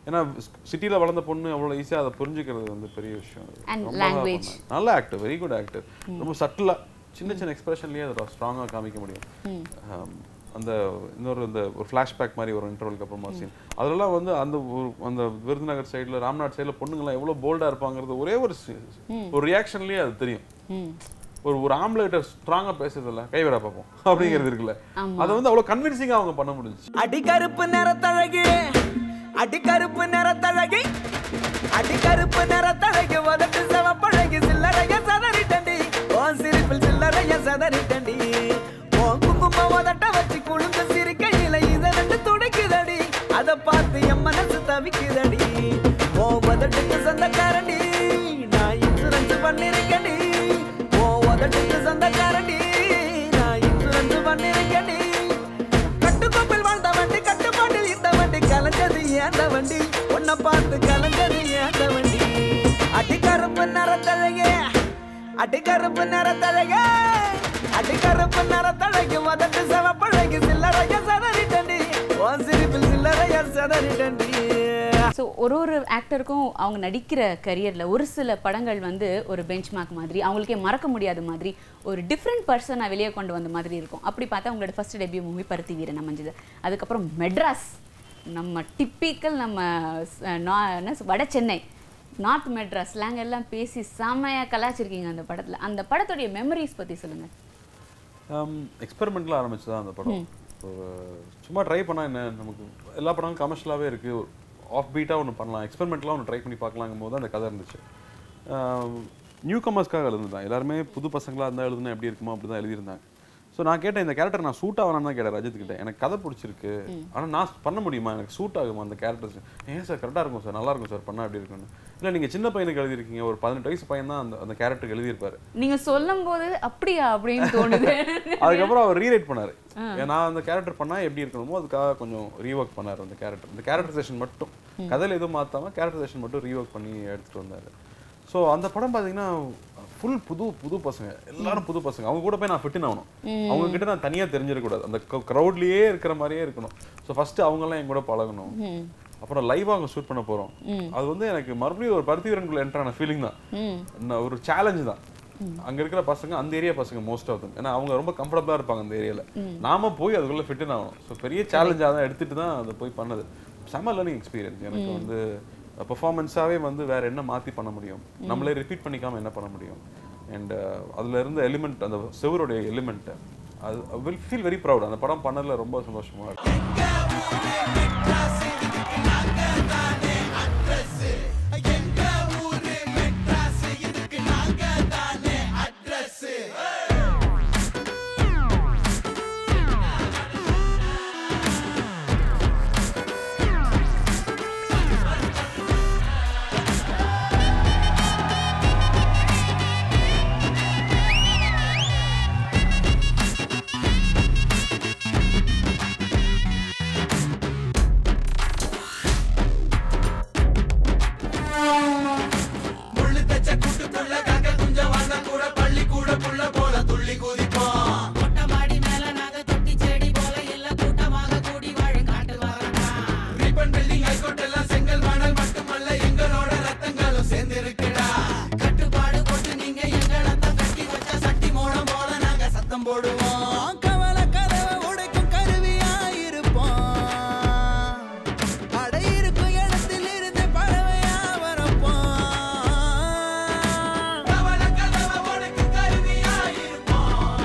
ஏன்னா சிட்டியில் வளர்ந்த பொண்ணு அவ்வளோ ஈஸியாக அதை புரிஞ்சுக்கிறது வந்து பெரிய விஷயம் அது. And ரொம்ப language. பண்ணாங்க. நல்ல ஆக்டர் வெரி குட் ஆக்டர் ரொம்ப சட்டிலாக சின்ன சின்ன எக்ஸ்பிரஷன்லேயே அதை ஸ்ட்ராங்காக காமிக்க முடியும் ஆம், அந்த இன்னொரு இந்த ஒரு ஃப்ளாஷ்பேக் மாதிரி ஒரு இன்டர்வலுக்கு அப்புறமா சீன் அதெல்லாம் வந்து அந்த ஒரு அந்த விருதுநகர் சைடில் ராம்நாட் சைடில் பொண்ணுங்களாம் எவ்வளோ போல்டாக இருப்பாங்கிறது ஒரே ஒரு சி- ஒரு ரியாக்ஷன்லேயே அது தெரியும் ஒரு ஒரு ஆம்பளைட்ட ஸ்ட்ராங்காக பேசுறதில்ல கைவிட பார்ப்போம் அப்படிங்கிறது இருக்குல்ல அதை வந்து அவ்வளோ கன்வின்சிங்காக அவங்க பண்ண முடிஞ்சுச்சு அடிக்கருப்பு நிறத்தழகு அடிக்கருப்பு நிறத்தழகு அடிக்கருப்பு நிறத்தழகு உதட்டு செவப்பழகு சில்லறைய சதறிட்டண்டி உன் சிரிப்பில் சில்லறைய சதறிட்டண்டி உன் குங்கும உதட்ட வச்சு குழுந்து சிரிக்கையில இத ரெண்டு துடிக்குதடி அத பார்த்து என் மனசு தவிக்குதடி உன் உதட்டுக்கு சொந்தக்காரண்டி நான் இன்சூரன்ஸ் பண்ணிருக்கேன்டி உன் உதட்டுக்கு சொந்தக்காரண்டி நான் இன்சூரன்ஸ் பண்ணிருக்கேன்டி கட்டுக்கோப்பில் வாழ்ந்த வண்டி கட்டுப்பாட்டில் இந்த வண்டி கலஞ்சது ஏந்த வண்டி உன்னை பார்த்து கலஞ்சது ஏந்த வண்டி அடிக்கருப்பு நிறத்தழகே அடிக்கருப்பு நிறத்தழகே அடிக்கருப்பு நிறத்தழகு உதட்டு செவப்பழகு சில்லறைய சதறிட்டண்டி உன் சிரிப்பில் சில்லறைய சதறிட்டண்டி ஸோ ஒரு ஒரு ஆக்டருக்கும் அவங்க நடிக்கிற கரியரில் ஒரு சில படங்கள் வந்து ஒரு பெஞ்ச் மார்க் மாதிரி அவங்களுக்கே மறக்க முடியாத மாதிரி ஒரு டிஃப்ரெண்ட் பர்சனை வெளியே கொண்டு வந்த மாதிரி இருக்கும் அப்படி பார்த்தா அவங்களோட ஃபர்ஸ்ட் டெபியூ மூவி பருத்தி வீரன் அமைஞ்சது அதுக்கப்புறம் மெட்ராஸ் நம்ம டிப்பிக்கல் நம்ம ஸ்- நா- என்ன சொ- வட சென்னை நார்த் மெட்ராஸ் ஸ்லாங் எல்லாம் பேசி செமையாக கலாச்சிருக்கீங்க அந்த படத்தில் அந்த படத்துடைய மெமரிஸ் பற்றி சொல்லுங்கள் எக்ஸ்பெரிமெண்ட்ல ஆரம்பிச்சு தான் அந்த படம் ஒரு சும்மா ட்ரை பண்ணா என்ன நமக்கு எல்லா படமும் கமர்ஷியலாகவே இருக்கு ஆஃப் பீட்டாக ஒன்று பண்ணலாம் எக்ஸ்பெரிமெண்ட்லாம் ஒன்று ட்ரை பண்ணி பார்க்கலாங்கும் போது அந்த கதை இருந்துச்சு நியூ கமர்ஸ்க்காக எழுதுதான் எல்லாருமே புது பசங்களாக இருந்தால் எழுதுனா எப்படி இருக்குமோ அப்படி தான் எழுதியிருந்தாங்க ஸோ நான் கேட்டேன் இந்த கேரக்டர் நான் சூட் ஆகணும்னு தான் கேட்டேன் ரஜித் கிட்ட எனக்கு கதை பிடிச்சிருக்கு ஆனால் நான் பண்ண முடியுமா எனக்கு சூட் ஆகுமா அந்த கேரக்டர்ஸ் ஏன் சார் கரெக்டாக இருக்கும் சார் நல்லா இருக்கும் சார் பண்ணால் எப்படி இருக்கும்னு இல்லை நீங்கள் சின்ன பையனுக்கு எழுதியிருக்கீங்க ஒரு பதினெட்டு வயசு பையன் தான் அந்த அந்த கேரக்டருக்கு எழுதியிருப்பாரு நீங்கள் சொல்லும்போது அப்படியா அப்படின்னு தோணுது அதுக்கப்புறம் அவர் ரீரைட் பண்ணாரு நான் அந்த கேரக்டர் பண்ணா எப்படி இருக்கணுமோ அதுக்காக கொஞ்சம் ரீஒர்க் பண்ணாரு அந்த கேரக்டர் இந்த கேரக்டரைசேஷன் மட்டும் கதையில எதுவும் மாத்தாம கேரக்டரைசேஷன் மட்டும் ரீஒர்க் பண்ணி எடுத்துட்டு வந்தாரு ஸோ அந்த படம் பாத்தீங்கன்னா ஃபுல் புது புது பசங்க எல்லாரும் புது பசங்க அவங்க கூட போய் நான் ஃபிட்டின் ஆகணும் அவங்க கிட்ட நான் தனியா தெரிஞ்சிடக்கூடாது அந்த க்ரௌட்லயே இருக்கிற மாதிரியே இருக்கணும் ஸோ ஃபர்ஸ்ட் அவங்கெல்லாம் என் கூட பழகணும் அப்புறம் லைவா அவங்க ஷூட் பண்ண போறோம் அது வந்து எனக்கு மறுபடியும் ஒரு பருத்தி வீரனுக்குள்ள என்ட்ரான ஃபீலிங் தான் நான் ஒரு சேலஞ்ச் தான் அங்க இருக்கிற பசங்க அந்த ஏரியா பசங்க மோஸ்ட் ஆஃப் தம் ஏன்னா அவங்க ரொம்ப கம்ஃபர்டபுளா இருப்பாங்க அந்த ஏரியால நாம போய் அதுக்குள்ள ஃபிட் ஆகணும் ஸோ பெரிய சேலஞ்சா தான் எடுத்துட்டு தான் அதை போய் பண்ணது செம்ம லேர்னிங் எக்ஸ்பீரியன்ஸ் எனக்கு வந்து பெர்ஃபார்மன்ஸாவே வந்து வேற என்ன மாத்தி பண்ண முடியும் நம்மளே ரிப்பீட் பண்ணிக்காம என்ன பண்ண முடியும் அண்ட் அதுல இருந்த எலிமெண்ட் அந்த செவருடைய எலிமெண்ட் அது வில் ஃபீல் வெரி ப்ரௌட் அந்த படம் பண்ணதுல ரொம்ப சந்தோஷமா இருக்கு போடுவோம் கவல கதவை உடைக்கும் கருவியா இருப்போம் அடை இருக்கும் இடத்தில் இருந்து பறவையா வரப்போம் கவல கதவை உடைக்கும் கருவியா இருப்போம்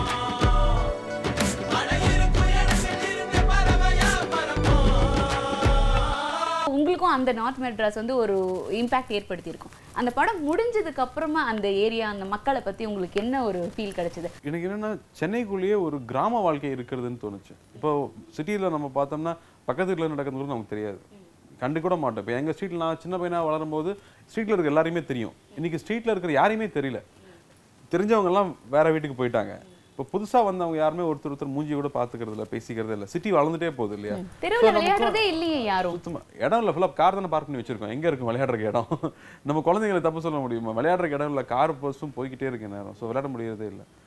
அடை இருக்கும் இடத்தில் இருந்து பறவையா உங்களுக்கும் அந்த நார்த் மெட்ராஸ் வந்து ஒரு இம்பாக்ட் ஏற்படுத்தியிருக்கும் அந்த படம் முடிஞ்சதுக்கு அப்புறமா அந்த ஏரியா அந்த மக்களை பத்தி உங்களுக்கு என்ன ஒரு ஃபீல் கிடைச்சது எனக்கு என்னன்னா சென்னைக்குள்ளேயே ஒரு கிராம வாழ்க்கை இருக்கிறதுன்னு தோணுச்சு இப்போ சிட்டியில் நம்ம பார்த்தோம்னா பக்கத்து வீட்டில் நடக்கிறது கூட நமக்கு தெரியாது கண்டு கூட மாட்டோம் இப்போ எங்கள் ஸ்ட்ரீட்டில் நான் சின்ன பையனா வளரும்போது ஸ்ட்ரீட்டில் இருக்க எல்லாரையுமே தெரியும் இன்னைக்கு ஸ்ட்ரீட்டில் இருக்கிற யாரையுமே தெரியல தெரிஞ்சவங்க எல்லாம் வேற வீட்டுக்கு போயிட்டாங்க இப்போ புதுசா வந்தவங்க யாருமே ஒருத்தர் ஒருத்தர் மூஞ்சி கூட பாத்துக்கிறது இல்ல பேசிக்கிறது இல்ல சிட்டி வளர்ந்துட்டே போகுது இல்லையா தெருவில் So, நமக்கு விளையாடுறதே இல்லையே யாரும் சுத்தமா இடம் இல்ல ஃபுல்லா கார் தானே பார்க் பண்ணி வச்சிருக்கோம் எங்க இருக்கும் விளையாடுறதுக்கு இடம் நம்ம குழந்தைங்களை தப்பு சொல்ல முடியுமா விளையாடுறதுக்கு இடம் இல்ல கார் பஸ்ஸும் போய்கிட்டே இருக்கு நேரம் ஸோ விளையாட முடியறதே இல்ல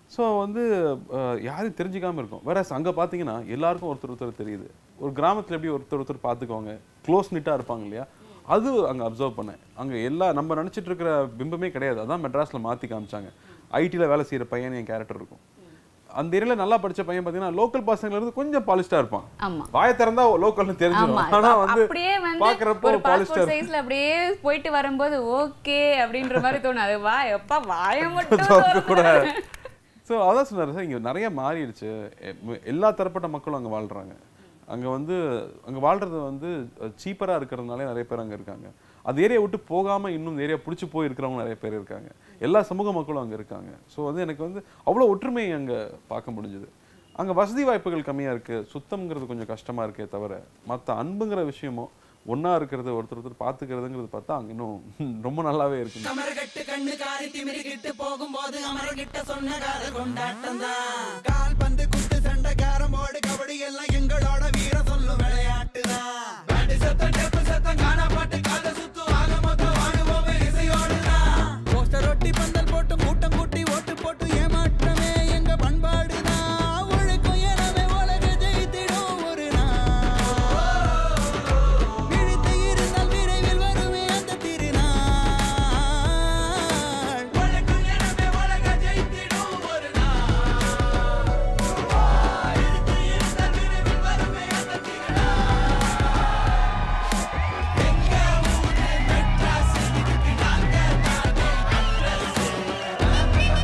ஸோ வந்து அஹ், யாரும் தெரிஞ்சுக்காம இருக்கும் வேற அங்கே பார்த்தீங்கன்னா எல்லாருக்கும் ஒருத்தர் ஒருத்தர் தெரியுது ஒரு கிராமத்தில் எப்படி ஒருத்தர் ஒருத்தர் பார்த்துக்குவாங்க க்ளோஸ் நிட்டாக இருப்பாங்க இல்லையா அது அங்கே அப்சர்வ் பண்ணேன் அங்கே எல்லா நம்ம நினச்சிட்டு இருக்கிற பிம்பமே கிடையாது அதான் மெட்ராஸில் மாற்றி காமிச்சாங்க ஐடியில் வேலை செய்கிற பையன் என் கேரக்டர் இருக்கும் அந்த ஏரியாவில் நல்லா படிச்ச பையன் பார்த்தீங்கன்னா லோக்கல் பசங்கள்ல இருந்து கொஞ்சம் பாலிஸ்டாக இருப்பான் ஆமா வாயை திறந்தா லோக்கல்னு ஆமா தெரிஞ்சிடும் ஆனா வந்து அப்படியே வந்து பார்க்குறப்போ ஒரு பாலிஸ்டாக பாஸ்போர்ட் சைஸ்ல அப்படியே போயிட்டு வரும்போது ஓகே அப்படின்ற மாதிரி தோணும் அது வா எப்பா வாய மட்டும் திறக்க கூட திறந்து. ஸோ அதான் சொன்னார் சார் இங்கே நிறைய மாறிடுச்சு எ- எல்லா தரப்பட்ட மக்களும் அங்கே வாழ்றாங்க அங்கே வந்து அங்கே வாழ்றது வந்து சீப்பராக இருக்கிறதுனாலே நிறைய பேர் அங்கே இருக்காங்க அந்த ஏரியா விட்டு போகாமல் இன்னும் ஏரியா பிடிச்சி போய் இருக்கிறவங்க நிறைய பேர் இருக்காங்க எல்லா சமூக மக்களும் அங்கே இருக்காங்க ஸோ வந்து எனக்கு வந்து அவ்வளோ ஒற்றுமை அங்கே பார்க்க முடிஞ்சுது அங்கே வசதி வாய்ப்புகள் கம்மியாக இருக்குது சுத்தம்ங்கிறது கொஞ்சம் கஷ்டமாக இருக்கே தவிர மற்ற அன்புங்கிற விஷயமும் ஒன்றா இருக்கிறது ஒருத்தர் ஒருத்தர் பார்த்துக்கிறதுங்கிறது பார்த்தா அங்கே இன்னும் ரொம்ப நல்லாவே இருக்குது கமரகட்டு கண்ணு காரி திமிரிக்கிட்டு போகும்போது அமரகிட்ட சொன்ன காத கொண்டாட்டம் தான் கால் பந்து குத்து சண்டை கேரம் போர்டு கபடி எல்லாம் எங்களோட வீர சொல்லும் விளையாட்டு தான் பேட்டு சத்தம் டெப்பு சத்தம் காணா பாட்டு காத சுத்து ஆக மொத்தம் வாழுவோமே இசையோடு தான் போஸ்டர் ஒட்டி பந்தல் போட்டு மூட்டம் கூட்டி ஓட்டு போட்டு ஏமாற்றமே எங்க பண்பாடு தான் ஒழுக்கம் எனவே உலக ஜெயித்திடும் ஒரு நாள் விழித்து இருந்தால் விரைவில் வருமே அந்த திருநாள் ஒழுக்கம் எனவே உலக ஜெயித்திடும் ஒரு நாள் விழித்து இருந்தால் விரைவில் வருமே அந்த எங்க ஊரு மெட்ராஸ் இதுக்கு நாங்க தானே அட்ரஸ்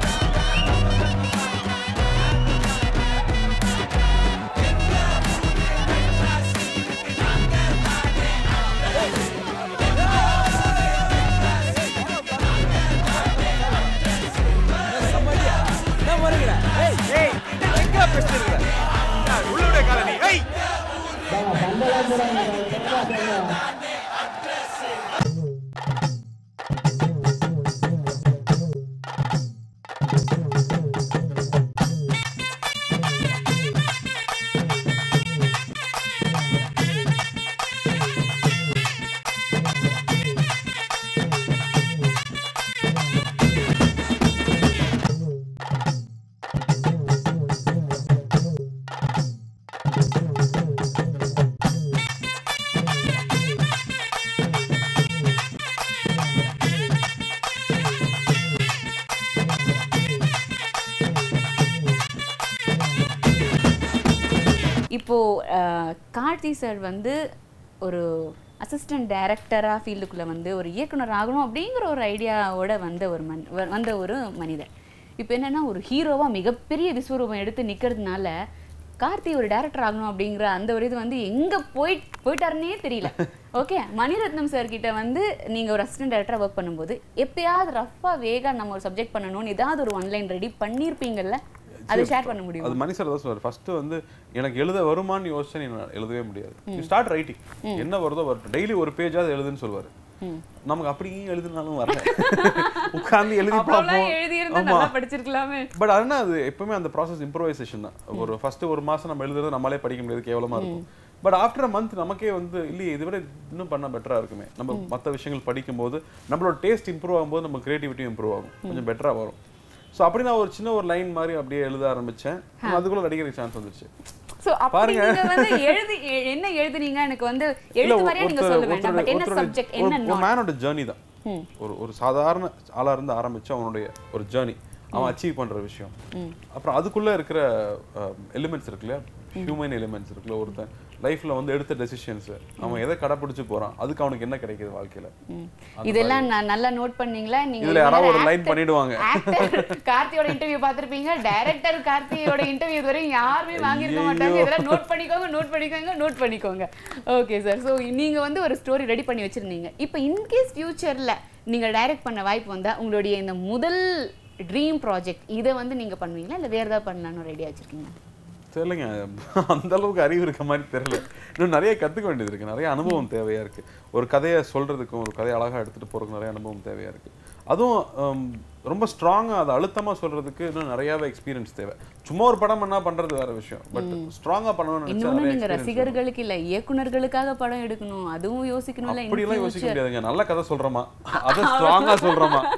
இப்போ அஹ், கார்த்தி சார் வந்து ஒரு அசிஸ்டன்ட் டைரக்டராக ஃபீல்டுக்குள்ளே வந்து ஒரு இயக்குனர் ஆகணும் அப்படிங்கிற ஒரு ஐடியாவோட வந்த ஒரு மன் வ- வந்த ஒரு மனிதர் இப்போ என்னன்னா ஒரு ஹீரோவாக மிகப்பெரிய விஸ்வரூபம் எடுத்து நிற்கிறதுனால கார்த்தி ஒரு டைரக்டர் ஆகணும் அப்படிங்கிற அந்த ஒரு இது வந்து எங்கே போய் போயிட்டாருன்னே தெரியல ஓகே மணிரத்னம் சார் கிட்ட வந்து நீங்கள் ஒரு அசிஸ்டன்ட் டைரக்டராக ஒர்க் பண்ணும்போது எப்பயாவது ரஃபாக வேகா நம்ம ஒரு சப்ஜெக்ட் பண்ணணும்னு ஏதாவது ஒரு ஒன்லைன் ரெடி பண்ணியிருப்பீங்கல்ல அதை ஷேர் பண்ண முடியும் அது மணி சார் தான் சொல்லுவார் ஃபர்ஸ்ட் வந்து எனக்கு எழுத வருமான்னு யோசிச்சா நீ எழுதவே முடியாது ம். ஸ்டார்ட் ரைட்டிங் ம். என்ன வருதோ வரட்டும் டெய்லி ஒரு பேஜாவது எழுதுன்னு சொல்லுவார் ம். நமக்கு அப்படியும் எழுதுனாலும் வரல உட்கார்ந்து எழுதி அப்போலாம் பார்ப்போம் எழுதியிருந்தா ஆமா நல்லா படிச்சிருக்கலாமே பட் அதுனா அது எப்பவுமே அந்த ப்ராசஸ் இம்ப்ரோவைசேஷன் தான் ஒரு ஃபர்ஸ்ட் ஒரு மாசம் நம்ம எழுதுறது நம்மளே படிக்க முடியாது கேவலமா இருக்கும் பட் ஆஃப்டர் மந்த் நமக்கே வந்து இல்லையே இதை விட இன்னும் பண்ண பெட்டரா இருக்குமே நம்ம மற்ற விஷயங்கள் படிக்கும்போது நம்மளோட டேஸ்ட் இம்ப்ரூவ் ஆகும்போது நம்ம கிரியேட்டிவிட்டியும் இம்ப்ரூவ் ஆகும் கொஞ்சம் பெட்டரா வரும் ஸோ அப்படி நான் ஒரு சின்ன ஒரு லைன் மாதிரி அப்படியே எழுத ஆரம்பிச்சேன் அதுக்குள்ள நடிக்கிறதுக்கு சான்ஸ் வந்துருச்சு சோ அப்படி பாருங்க. நீங்க வந்து எழுதி எ- என்ன எழுதுனீங்க எனக்கு வந்து இல்ல, எழுத்து மாதிரியா நீங்க ஒருத்தர்- சொல்ல வேண்டாம் ஒருத்தர்- பட் என்ன ஒருத்தருடைய- சப்ஜெக்ட் ஒரு- என்ன ஒரு மேனோட ஜேர்னி தான் ம். ஒரு ஒரு சாதாரண ஆளா இருந்து ஆரம்பிச்சு அவனுடைய ஒரு ஜேர்னி அவன் அச்சீவ் பண்ற விஷயம் ம். அப்புறம் அதுக்குள்ள இருக்கிற எலிமெண்ட்ஸ் இருக்குல்ல ஹியூமன் எலிமெண்ட்ஸ் இருக்குல்ல ஒருத்தன் லைஃப்ல வந்து எடுத்த டெசிஷன்ஸ் அவன் எதை கடைப்பிடிச்சு போறான் அதுக்கு அவனுக்கு என்ன கிடைக்குது வாழ்க்கையில ம். அந்த இதெல்லாம் நான் நல்லா நோட் பண்ணீங்களா நீங்க இதுல யாராவது ஒரு லைன் பண்ணிடுவாங்க ஆக்டர் கார்த்தியோட இன்டர்வியூ பார்த்திருப்பீங்க டைரக்டர் கார்த்தியோட இன்டர்வியூ இதுவரையும் யாருமே வாங்கியிருக்க மாட்டாங்க இதெல்லாம் நோட் பண்ணிக்கோங்க நோட் பண்ணிக்கோங்க நோட் பண்ணிக்கோங்க ஓகே சார் ஸோ நீங்க வந்து ஒரு ஸ்டோரி ரெடி பண்ணி வச்சிருந்தீங்க இப்போ இன்கேஸ் ஃபியூச்சர்ல நீங்க டைரக்ட் பண்ண வாய்ப்பு வந்தா உங்களுடைய இந்த முதல் ட்ரீம் ப்ராஜெக்ட் இதை வந்து நீங்க பண்ணுவீங்களா இல்லை வேற ஏதாவது பண்ணலாம்னு ஒரு ஐடியா வச்சிருக்கீங்க தெரியலைங்க அந்த அளவுக்கு அறிவு இருக்க மாதிரி தெரியல இன்னும் நிறைய கத்துக்க வேண்டியது இருக்கு நிறைய அனுபவம் தேவையா இருக்கு ஒரு கதையை சொல்றதுக்கும் ஒரு கதையை அழகா எடுத்துட்டு போறதுக்கும் நிறைய அனுபவம் தேவையா இருக்கு அதுவும் ஹம், ரொம்ப ஸ்ட்ராங்கா அதை அழுத்தமா சொல்றதுக்கு இன்னும் நிறையவே எக்ஸ்பீரியன்ஸ் தேவை சும்மா ஒரு படம் என்ன பண்றது வேற விஷயம் பட் ஸ்ட்ராங்கா பண்ணணும்னு நினைச்சா இன்னொன்னு நிறைய நீங்க experience ரசிகர்களுக்கு இல்ல இயக்குனர்களுக்காக படம் எடுக்கணும் அதுவும் யோசிக்கணும்ல in அப்படியெல்லாம் யோசிக்க future. முடியாதுங்க நல்ல கதை சொல்றோமா அதை ஸ்ட்ராங்கா சொல்றோமா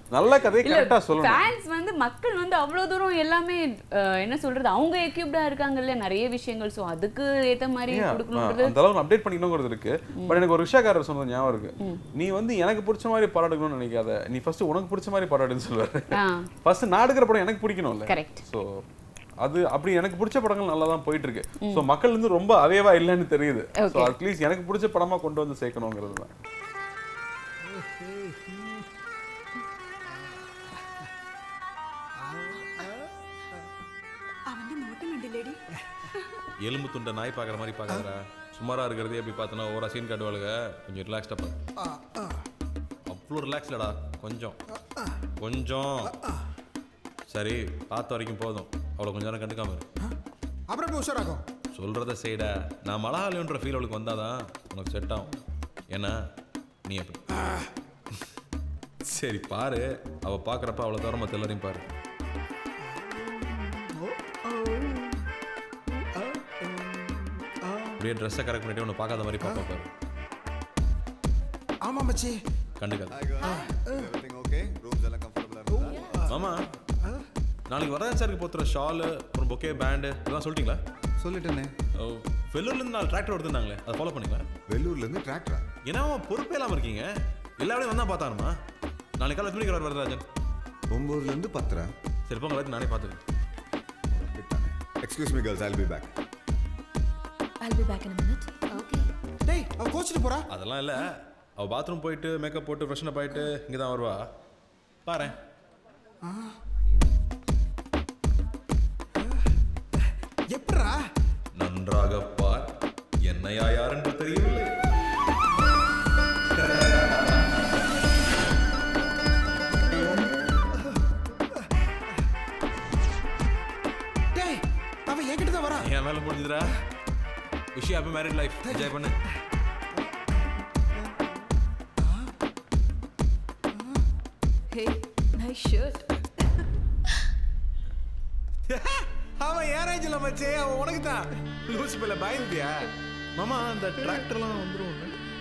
நல்ல கதையை இல்ல கரெக்டா சொல்லணும் ஃபேன்ஸ் வந்து மக்கள் வந்து அவ்வளவு தூரம் எல்லாமே அஹ், என்ன சொல்றது அவங்க எக்யூப்டா இருக்காங்கல்ல நிறைய விஷயங்கள் சோ அதுக்கு ஏத்த மாதிரி Yeah, கொடுக்கணுன்றது அந்த அளவுக்கு அப்டேட் பண்ணிக்கணுங்கிறது இருக்கு பட் எனக்கு ஒரு விஷயக்காரர் சொன்னது ஞாபகம் இருக்கு நீ வந்து எனக்கு பிடிச்ச மாதிரி படம் எடுக்கணும்னு நினைக்காத நீ ஃபர்ஸ்ட் உனக்கு பிடிச்ச மாதிரி படம் எடுன்னு சொல்லுவாரு ஆ ஃபர்ஸ்ட் நான் எடுக்கிற படம் எனக்கு பிடிக்கணும்ல Correct. ஸோ அது அப்படி எனக்கு பிடிச்ச படங்கள் நல்லா தான் போயிட்டு இருக்கு ஸோ மக்கள் வந்து ரொம்ப அவேவா இல்லைன்னு தெரியுது ஸோ Okay. அட்லீஸ்ட் எனக்கு பிடிச்ச படமா கொண்டு வந்து சேர்க்கணுங்கிறது தான் எலும்பு துண்டை நாய் பார்க்குற மாதிரி பார்க்காதடா சுமாரா இருக்கிறதே அப்படி பார்த்தோன்னா ஓவரா சீன் காட்டுவாளுங்க கொஞ்சம் ரிலாக்ஸ்டாக பாரு அவ்வளோ ரிலாக்ஸ்லடா கொஞ்சம் கொஞ்சம் சரி பார்த்த வரைக்கும் போதும் அவ்வளோ கொஞ்ச நேரம் கண்டுக்காம இரு அப்புறம் எப்படி உஷாராகும் சொல்கிறத செய்டா நான் மலஹாலின்ற ஃபீல் அவளுக்கு வந்தாதான் உனக்கு செட் ஆகும் ஏன்னா நீ அப்படி சரி பாரு அவள் பார்க்குறப்ப அவ்வளோ தூரம் மற்ற எல்லாரையும் பாரு அப்படியே ட்ரெஸ்ஸை கரெக்ட் பண்ணிட்டு உன்னை பார்க்காத மாதிரி பாப்பா பாரு ஆமா மச்சி கண்டுக்காது ஓகே ரூம்ஸ் எல்லாம் கம்ஃபர்டபுளா இருக்கா மாமா நாளைக்கு வரதன் சாருக்கு போத்துற ஷாலு அப்புறம் பொக்கே பேண்டு இதெல்லாம் சொல்லிட்டீங்களா சொல்லிட்டேனே வெள்ளூர்ல இருந்து நாலு டிராக்டர் எடுத்துருந்தாங்களே அதை ஃபாலோ பண்ணீங்களா வெள்ளூர்ல இருந்து டிராக்டரா ஏன்னா அவன் பொறுப்பே இல்லாம இருக்கீங்க எல்லாரையும் வந்தா பார்த்தாருமா நாளைக்கு காலை துணிக்கிறார் வரதராஜன் ஒன்பதுல இருந்து பத்தரை சரி போங்க எல்லாத்தையும் நானே பார்த்துக்கிறேன் excuse me girls I'll be back I'll be back in a minute. Okay. டேய் அவ கோச்சிட்டு போறா அதெல்லாம் இல்லை அவள் பாத்ரூம் போயிட்டு மேக்கப் போட்டு ஃப்ரெஷ்னப் ஆயிட்டு இங்கே தான் வருவா பாரேன் எப்படா நன்றாக பார் என்னையா யாரென்று தெரியவில்லை டேய் அவ என்கிட்ட தான் வரா என் வேலை முடிஞ்சுதுடா விஷயம் ஹாப்பி மேரிட் லைஃப் என்ஜாய் பண்ணு ஹே நைஸ் ஷர்ட் அவன் ஏன் ரேஞ்சில் மச்சே அவன் உனக்கு தான் லூஸ் பிள்ளை பயந்துட்டியா மாமா அந்த டிராக்டர்லாம் வந்துரும்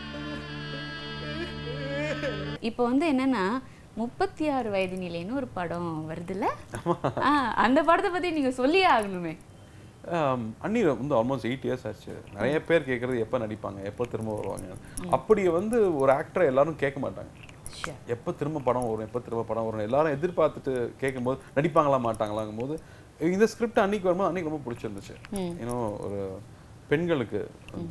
இப்போ வந்து என்னன்னா முப்பத்தி ஆறு வயது நிலைன்னு ஒரு படம் வருதுல்ல ஆ, அந்த படத்தை பத்தி நீங்க சொல்லியே ஆகணுமே ஆம், அண்ணி வந்து ஆல்மோஸ்ட் எயிட் இயர்ஸ் ஆச்சு நிறைய பேர் கேட்குறது எப்போ நடிப்பாங்க எப்போ திரும்ப வருவாங்க அப்படி வந்து ஒரு ஆக்டரை எல்லாரும் கேட்க மாட்டாங்க எப்போ திரும்ப படம் வரும் எப்போ திரும்ப படம் வரும் எல்லாரும் எதிர்பார்த்துட்டு கேட்கும்போது நடிப்பாங்களா மாட்டாங்களாங்கும் போது இந்த ஸ்கிரிப்ட் அன்னைக்கு வரும்போது அன்னைக்கு ரொம்ப பிடிச்சிருந்துச்சு இன்னும் ஒரு பெண்களுக்கு அந்த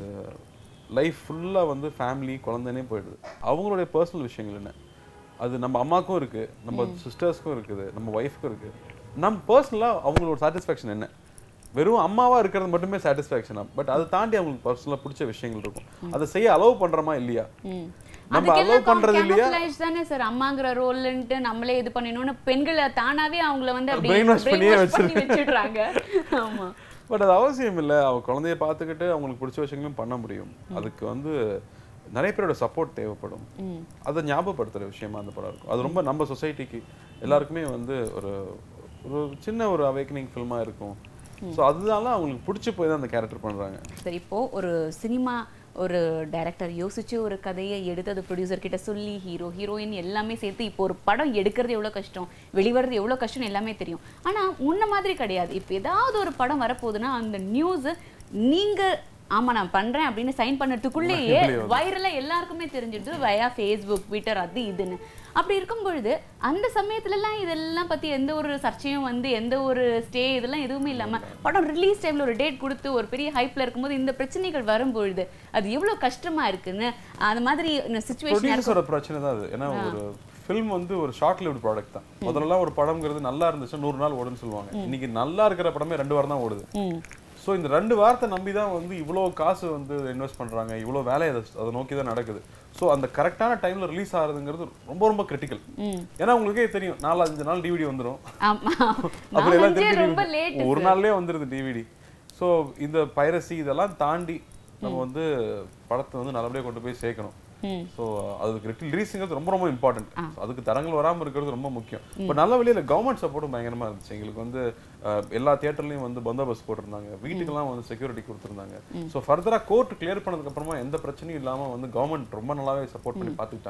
லைஃப் ஃபுல்லாக வந்து ஃபேமிலி குழந்தைனே போயிடுது அவங்களுடைய பர்சனல் விஷயங்கள் என்ன அது நம்ம அம்மாக்கும் இருக்கு நம்ம சிஸ்டர்ஸ்க்கும் இருக்குது நம்ம ஒய்ஃப்க்கும் இருக்கு நம்ம பர்சனலாக அவங்களோட சாட்டிஸ்ஃபேக்ஷன் என்ன வெறும் அம்மாவா இருக்கிறது மட்டுமே சாட்டிஸ்ஃபேக்ஷனா பட் அதை தாண்டி அவங்களுக்கு பர்சனலாக பிடிச்ச விஷயங்கள் இருக்கும் அதை செய்ய அலோவ் பண்றோமா இல்லையா ம். நம்ம அலோவ் பண்றது இல்லையா camouflage தானே சார் அம்மாங்கிற ரோல்ன்ட்டு நம்மளே இது பண்ணணும்னு பெண்களை தானாவே அவங்கள வந்து அப்படியே Brain wash பண்ணியே brain wash பண்ணி வச்சிரு- வச்சிடுறாங்க ஆமா பட் அது அவசியம் இல்லை அவ குழந்தைய பார்த்துக்கிட்டு அவங்களுக்கு பிடிச்ச விஷயங்களும் பண்ண முடியும் அதுக்கு வந்து நிறைய பேரோட சப்போர்ட் தேவைப்படும் ம். அதை ஞாபகப்படுத்துற விஷயமா அந்த படம் இருக்கும் அது ரொம்ப நம்ம சொசைட்டிக்கு எல்லாருக்குமே வந்து ஒரு ஒரு சின்ன ஒரு அவேக்கனிங் ஃபில்மா இருக்கும் ஸோ அதனால அவங்களுக்கு பிடிச்சி போய் தான் அந்த கேரக்டர் பண்றாங்க சரி இப்போ ஒரு சினிமா ஒரு டைரக்டர் யோசிச்சு ஒரு கதையை எடுத்து அது ப்ரொடியூசர் கிட்ட சொல்லி ஹீரோ ஹீரோயின் எல்லாமே சேர்த்து இப்போ ஒரு படம் எடுக்கிறது எவ்வளோ கஷ்டம் வெளிவரது எவ்வளோ கஷ்டம் எல்லாமே தெரியும் ஆனா முன்ன மாதிரி கிடையாது இப்போ ஏதாவது ஒரு படம் வரப்போகுதுன்னா அந்த நியூஸ் நீங்க ஆமா நான் பண்றேன் அப்படின்னு சைன் பண்ணதுக்குள்ளேயே வெளிய வரும். வைரலா எல்லாருக்குமே தெரிஞ்சிடுது வயா ஃபேஸ்புக் ட்விட்டர் அது இதுன்னு அப்படி இருக்கும் பொழுது அந்த சமயத்துலலாம் இதெல்லாம் பத்தி எந்த ஒரு சர்ச்சையும் வந்து எந்த ஒரு ஸ்டே இதெல்லாம் எதுவுமே இல்லாம படம் ரிலீஸ் டைம்ல ஒரு டேட் கொடுத்து ஒரு பெரிய ஹைப்ல இருக்கும்போது இந்த பிரச்சனைகள் வரும்பொழுது அது எவ்வளவு கஷ்டமா இருக்குன்னு அந்த மாதிரி சுச்சுவேஷன் ப்ரொடியூசரோட பிரச்சனை தான் அது ஏன்னா ஒரு ஃபில்ம் வந்து ஒரு ஷார்ட் லிவ்ட் ப்ராடக்ட் தான் முதல்ல ஒரு படம்ங்கிறது நல்லா இருந்துச்சு நூறு நாள் ஓடுன்னு சொல்லுவாங்க இன்னைக்கு நல்லா இருக்கிற படமே ரெண்டு வாரம் தான் ஓடுது ஸோ இந்த ரெண்டு வாரத்தை நம்பி தான் வந்து இவ்வளோ காசு வந்து இன்வெஸ்ட் பண்றாங்க இவ்வளோ வேலை அதை அதை நோக்கி தான் நடக்குது ஸோ அந்த கரெக்டான டைம்ல ரிலீஸ் ஆகுதுங்கிறது ரொம்ப ரொம்ப கிரிட்டிக்கல் ஏன்னா உங்களுக்கே தெரியும் நாலு அஞ்சு நாள் டிவிடி வந்துடும் ஆமா அப்புறம் எல்லாம் நான் ரொம்ப திருப்பி லேட் ஒரு நாள்லயே வந்துருது டிவிடி ஸோ இந்த பைரசி இதெல்லாம் தாண்டி நம்ம வந்து படத்தை வந்து நல்லபடியா கொண்டு போய் சேர்க்கணும் ஸோ அதுக்கு ரிலீஸுங்கிறது ரொம்ப ரொம்ப இம்பார்ட்டன்ட் அதுக்கு தரங்கள் வராம இருக்கிறது ரொம்ப முக்கியம் பட் நல்ல வழியில கவர்மெண்ட் சப்போர்ட்டும் பயங்கரமா இருந்துச்சு எங்களுக்கு வந்து அஹ், எல்லா தியேட்டர்லயும் வந்து பந்தோபஸ்த் போட்டிருந்தாங்க வீட்டுக்கெல்லாம் வந்து செக்யூரிட்டி கொடுத்துருந்தாங்க ஸோ ஃபர்தரா கோர்ட் கிளியர் பண்ணதுக்கு அப்புறமா எந்த பிரச்சனையும் இல்லாம வந்து கவர்மெண்ட் ரொம்ப நல்லாவே சப்போர்ட் பண்ணி பார்த்துக்கிட்டாங்க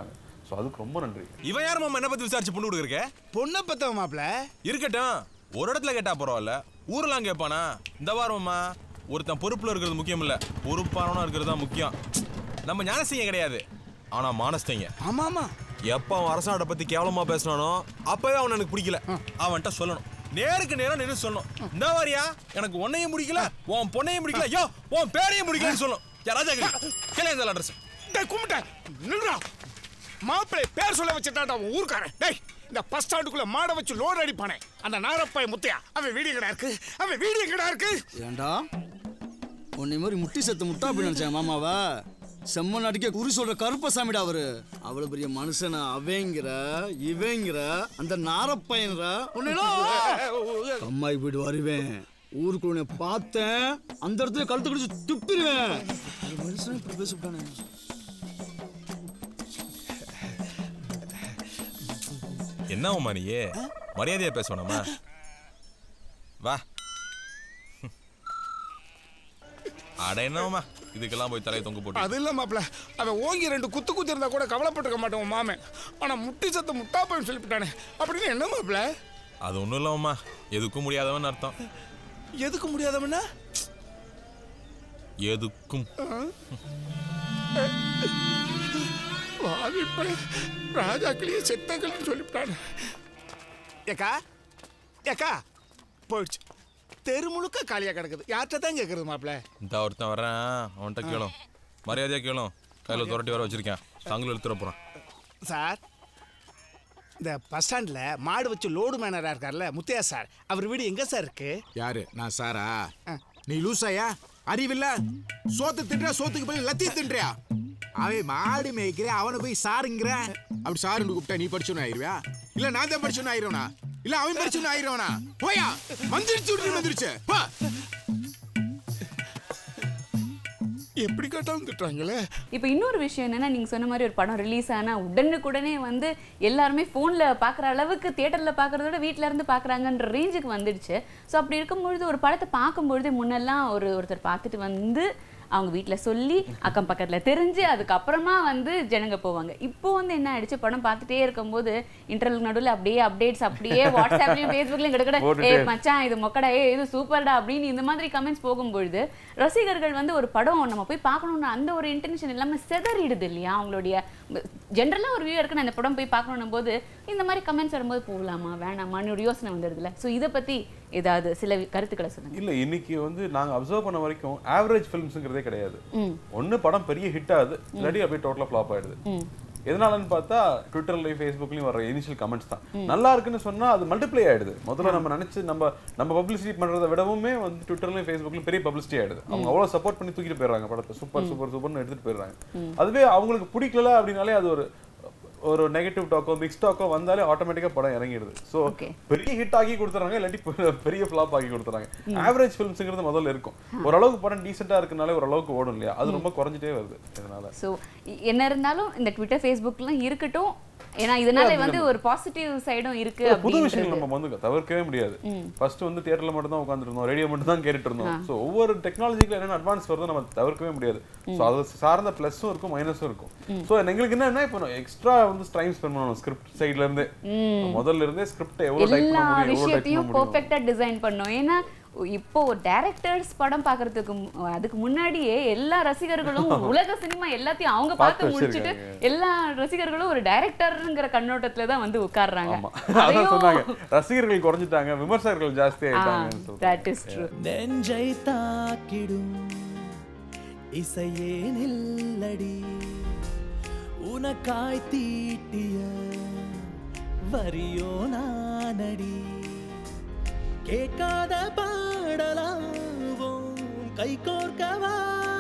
ஸோ அதுக்கு ரொம்ப நன்றி இவன் யார் மாமா என்ன பத்தி விசாரிச்சு பொண்ணு கொடுக்குறக்க பொண்ணை பத்தவ மாப்ள இருக்கட்டும் ஒரு இடத்துல கேட்டா பரவாயில்ல ஊரெல்லாம் கேட்பானா இந்த வாரம்மா ஒருத்தன் பொறுப்புல இருக்கிறது முக்கியம் இல்ல பொறுப்பானவனா இருக்கிறது தான் முக்கியம் நம்ம ஞானசிங்க கிடையாது ஆனா மானஸ்திங்க ஆமா ஆமா எப்ப அவன் அரசாண்ட பத்தி கேவலமா பேசினானோ அப்பவே அவன் எனக்கு பிடிக்கல அவன்கிட்ட சொல்லணும் நேருக்கு நேரம் நின்று சொல்லணும் இந்த வாரியா எனக்கு உன்னையும் பிடிக்கல உன் பொண்ணையும் பிடிக்கல யோ உன் பேரையும் பிடிக்கலன்னு சொல்லணும் ராஜா கேளு இந்த அட்ரஸ் டேய் கும்பிட்டேன் நில்றா மாப்பிள்ளை பேர் சொல்ல வச்சுட்டான் அவன் ஊர்க்காரன் டேய் இந்த பஸ் ஸ்டாண்டுக்குள்ள மாடை வச்சு லோடு அடிப்பானே அந்த நாரப்பாய் முத்தையா அவன் வீடு எங்கடா இருக்கு அவன் வீடு எங்கடா இருக்கு ஏண்டா உன்னை மாதிரி முட்டி செத்து முட்டா அப்படி நினைச்சேன் மாமாவா செம்ம நாட்டுக்கே குறி சொல்ற கருப்பசாமிடா அவரு அவ்வளவு பெரிய மனுஷனா அவங்கிற இவங்கிற அந்த நாரப்பையன்ற அம்மாய் வீடு வருவேன் ஊருக்குள்ள உன்னை பார்த்தேன் அந்த இடத்துல கழுத்து கடிச்சு துப்பிடுவேன் ஒரு மனுஷன் இப்படி பேசிவிட்டானே என்ன உமா நீ மரியாதையா பேசணுமா வா அட என்னமா இதுக்கெல்லாம் போய் தலையை தொங்க போட்டு அது இல்ல மாப்ள அவன் ஓங்கி ரெண்டு குத்து குத்து இருந்தா கூட கவலைப்பட்டுக்க மாட்டான் உன் மாமன் ஆனா முட்டி சத்த முட்டாப்பன்னு சொல்லிவிட்டானே அப்படின்னு என்ன மாப்ள அது ஒண்ணும் இல்லம்மா எதுக்கும் முடியாதவன் அர்த்தம் எதுக்கு முடியாதவனா எதுக்கும் வாதிப்ப ராஜாக்களையே செத்தங்கள்னு சொல்லிவிட்டானே ஏக்கா ஏக்கா போயிடுச்சு தெரு முழுக்க காலியா கிடக்குது யார்கிட்ட தான் கேட்கறது மாப்ள இந்த ஒருத்தன் வர்றேன் அவன்கிட்ட கேளும் மரியாதையா கேளும் கையில துரட்டி வர வச்சிருக்கேன் சங்கில் எடுத்துட போறான் சார் இந்த பஸ் ஸ்டாண்டில் மாடு வச்சு லோடு மேனராக இருக்கார்ல முத்தையா சார் அவர் வீடு எங்கே சார் இருக்கு யாரு நான் சாரா நீ லூசாயா அறிவில்ல சோத்து தின்ற சோத்துக்கு போய் லத்தி தின்றியா அவன் மாடு மேய்க்கிற அவனை போய் சாருங்கிற அப்படி சாருன்னு கூப்பிட்டா நீ படிச்சவன் ஆயிருவியா இல்ல நான் தான் படிச்சவன் ஆயிருவனா இல்ல அவன் படிச்சவன் ஆயிருவனா போயா வந்துருச்சு விட்டு வந்துருச்சு போ எப்படி கேட்டாலும் திட்டுறாங்களே இப்போ இன்னொரு விஷயம் என்னன்னா நீங்க சொன்ன மாதிரி ஒரு படம் ரிலீஸ் ஆனா உடனுக்குடனே வந்து எல்லாருமே ஃபோன்ல பார்க்குற அளவுக்கு தியேட்டர்ல பார்க்கறத விட வீட்ல இருந்து பார்க்கறாங்கன்ற ரேஞ்சுக்கு வந்துடுச்சு ஸோ அப்படி இருக்கும்பொழுது ஒரு படத்தை பார்க்கும்பொழுது முன்னெல்லாம் ஒரு ஒருத்தர் பார்த்துட்டு வந்து அவங்க வீட்டில் சொல்லி அக்கம் பக்கத்தில் தெரிஞ்சு அதுக்கப்புறமா வந்து ஜனங்க போவாங்க இப்போ வந்து என்ன ஆயிடுச்சு படம் பார்த்துட்டே இருக்கும்போது இன்டர்வல் நடுவில் அப்படியே அப்டேட்ஸ் அப்படியே வாட்ஸ்அப்லையும் ஃபேஸ்புக்லையும் கிடக்கிட போட்டுட்டே ஏ மச்சான் இது மொக்கடா ஏ இது சூப்பர்டா அப்படின்னு இந்த மாதிரி கமெண்ட்ஸ் போகும்பொழுது ரசிகர்கள் வந்து ஒரு படம் நம்ம போய் பார்க்கணும்னு அந்த ஒரு இன்டென்ஷன் இல்லாமல் செதறிடுது இல்லையா அவங்களுடைய ஜென்ரலாக ஒரு வியூவருக்கு நான் இந்த படம் போய் பார்க்கணும் போது இந்த மாதிரி கமெண்ட்ஸ் வரும்போது போகலாமா வேணாமான்னு ஒரு யோசனை வந்துடுதுல ஸோ இதை பற்றி ஏதாவது சில கருத்துக்களை சொல்லுங்க இல்ல இன்னைக்கு வந்து நாங்க அப்சர்வ் பண்ண வரைக்கும் ஆவரேஜ் ஃபிலிம்ஸுங்கிறதே கிடையாது ம் ஒண்ணு படம் பெரிய ஹிட் ஆகுது இல்லாட்டி அப்படியே டோட்டலா ஃப்ளாப் ஆயிடுது ம் எதனாலன்னு பார்த்தா ட்விட்டர்லயும் ஃபேஸ்புக்லயும் வர இனிஷியல் கமெண்ட்ஸ் தான் நல்லா இருக்குன்னு சொன்னா அது மல்டிப்ளை ஆயிடுது முதல்ல நம்ம நினைச்சு நம்ம நம்ம பப்ளிசிட்டி பண்றதை விடவுமே வந்து ட்விட்டர்லயும் ஃபேஸ்புக்லயும் பெரிய பப்ளிசிட்டி ஆயிடுது அவங்க அவ்வளவு சப்போர்ட் பண்ணி தூக்கிட்டு போயிடுறாங்க படத்தை சூப்பர் சூப்பர் சூப்பர்னு எடுத்துட்டு போயிடுறாங்க அதுவே அவங்களுக்கு பிடிக்கல அப்படின்னாலே அது ஒரு ஒரு நெகட்டிவ் டாக்கோ மிக்ஸ் டாக்கோ வந்தாலே ஆட்டோமேட்டிக்கா படம் இறங்கிடுது சோ பெரிய ஹிட் ஆக்கி கொடுத்துறாங்க இல்லாட்டி பெ- பெரிய ஃபிளாப் ஆக்கி கொடுத்துறாங்க ஆவரேஜ் ஃபிலிம்ஸ்ங்கிறது முதல்ல இருக்கும் ஓரளவுக்கு படம் டீசெண்டா இருக்குனாலே ஓரளவுக்கு ஓடும் இல்லையா அது ரொம்ப குறைஞ்சிட்டே வருது இதனால ஸோ என்ன இருந்தாலும் இந்த ட்விட்டர் ஃபேஸ்புக்லாம் இருக்கட்டும் ஏன்னா இதனால அது வந்து நம்ம- ஒரு பாசிட்டிவ் சைடும் இருக்கு இல்ல, புது விஷயங்கள் அப்படின்றது நம்ம வந்து தவிர்க்கவே முடியாது ம். ஃபர்ஸ்ட் வந்து தியேட்டர்ல மட்டும் தான் உட்காந்துட்டு இருந்தோம் ரேடியோ மட்டும் தான் கேட்டுட்டு இருந்தோம் ஆ. ஸோ ஒவ்வொரு டெக்னாலஜிக்கு என்னென்ன அட்வான்ஸ் வருதோ நம்ம தவிர்க்கவே முடியாது ஸோ அது சார்ந்த ப்ளஸும் இருக்கும் மைனஸும் இருக்கும் ம். ஸோ எங்களுக்கு என்னன்னா இப்போ எக்ஸ்ட்ரா வந்து டைம் ஸ்பெண்ட் பண்ணணும் ஸ்கிரிப்ட் சைட்ல இருந்தே ம். முதல்ல இருந்தே ஸ்கிரிப்ட் எவ்வளவு டைப் எல்லா பண்ண முடியும் எவ்வளவு டைப் விஷயத்தையும் பண்ண முடியும் பெர்ஃபெக்ட்டா டிசைன் பண்ணோம் ஏன்னா இப்போ ஒரு டேரக்டர்ஸ் படம் பார்க்கறதுக்கு மு- அதுக்கு முன்னாடியே எல்லா ரசிகர்களும் உலக சினிமா எல்லாத்தையும் அவங்க பார்த்து பார்த்து முடிச்சிட்டு வச்சிருக்காங்க. எல்லா ரசிகர்களும் ஒரு டைரக்டர்ங்கிற கண்ணோட்டத்துல தான் வந்து உட்கார்றாங்க அதான் சொன்னாங்க ரசிகர்கள் குறைஞ்சிட்டாங்க விமர்சகர்கள் ஜாஸ்தி ஆயிட்டாங்கன்னு சொல்றாங்க. தட் இஸ் ட்ரூ நெஞ்சை தாக்கிடும் இசையே நில்லடி உனக்காய் தீட்டிய வரியோ நானடி கேட்காத பாடலாவும் கை கோர்க்கவா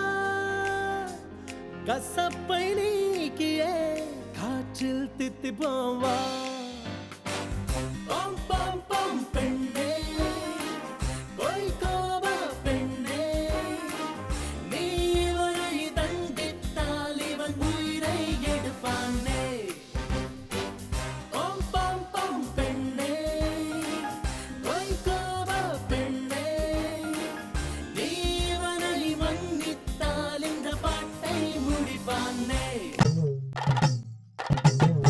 கசப்பை நீக்கியே காற்றில் தித்திப்போம் வா பம் பம் பம் பெண்ணே பொய்கோப பெண்ணே நீ இவனை தண்டித்தால் இவன் உயிரை எடுப்பானே பம் பம் பம் பெண்ணே பொய்கோப பெண்ணே நீ இவனை மன்னித்தால் இந்த பாட்டை முடிப்பானே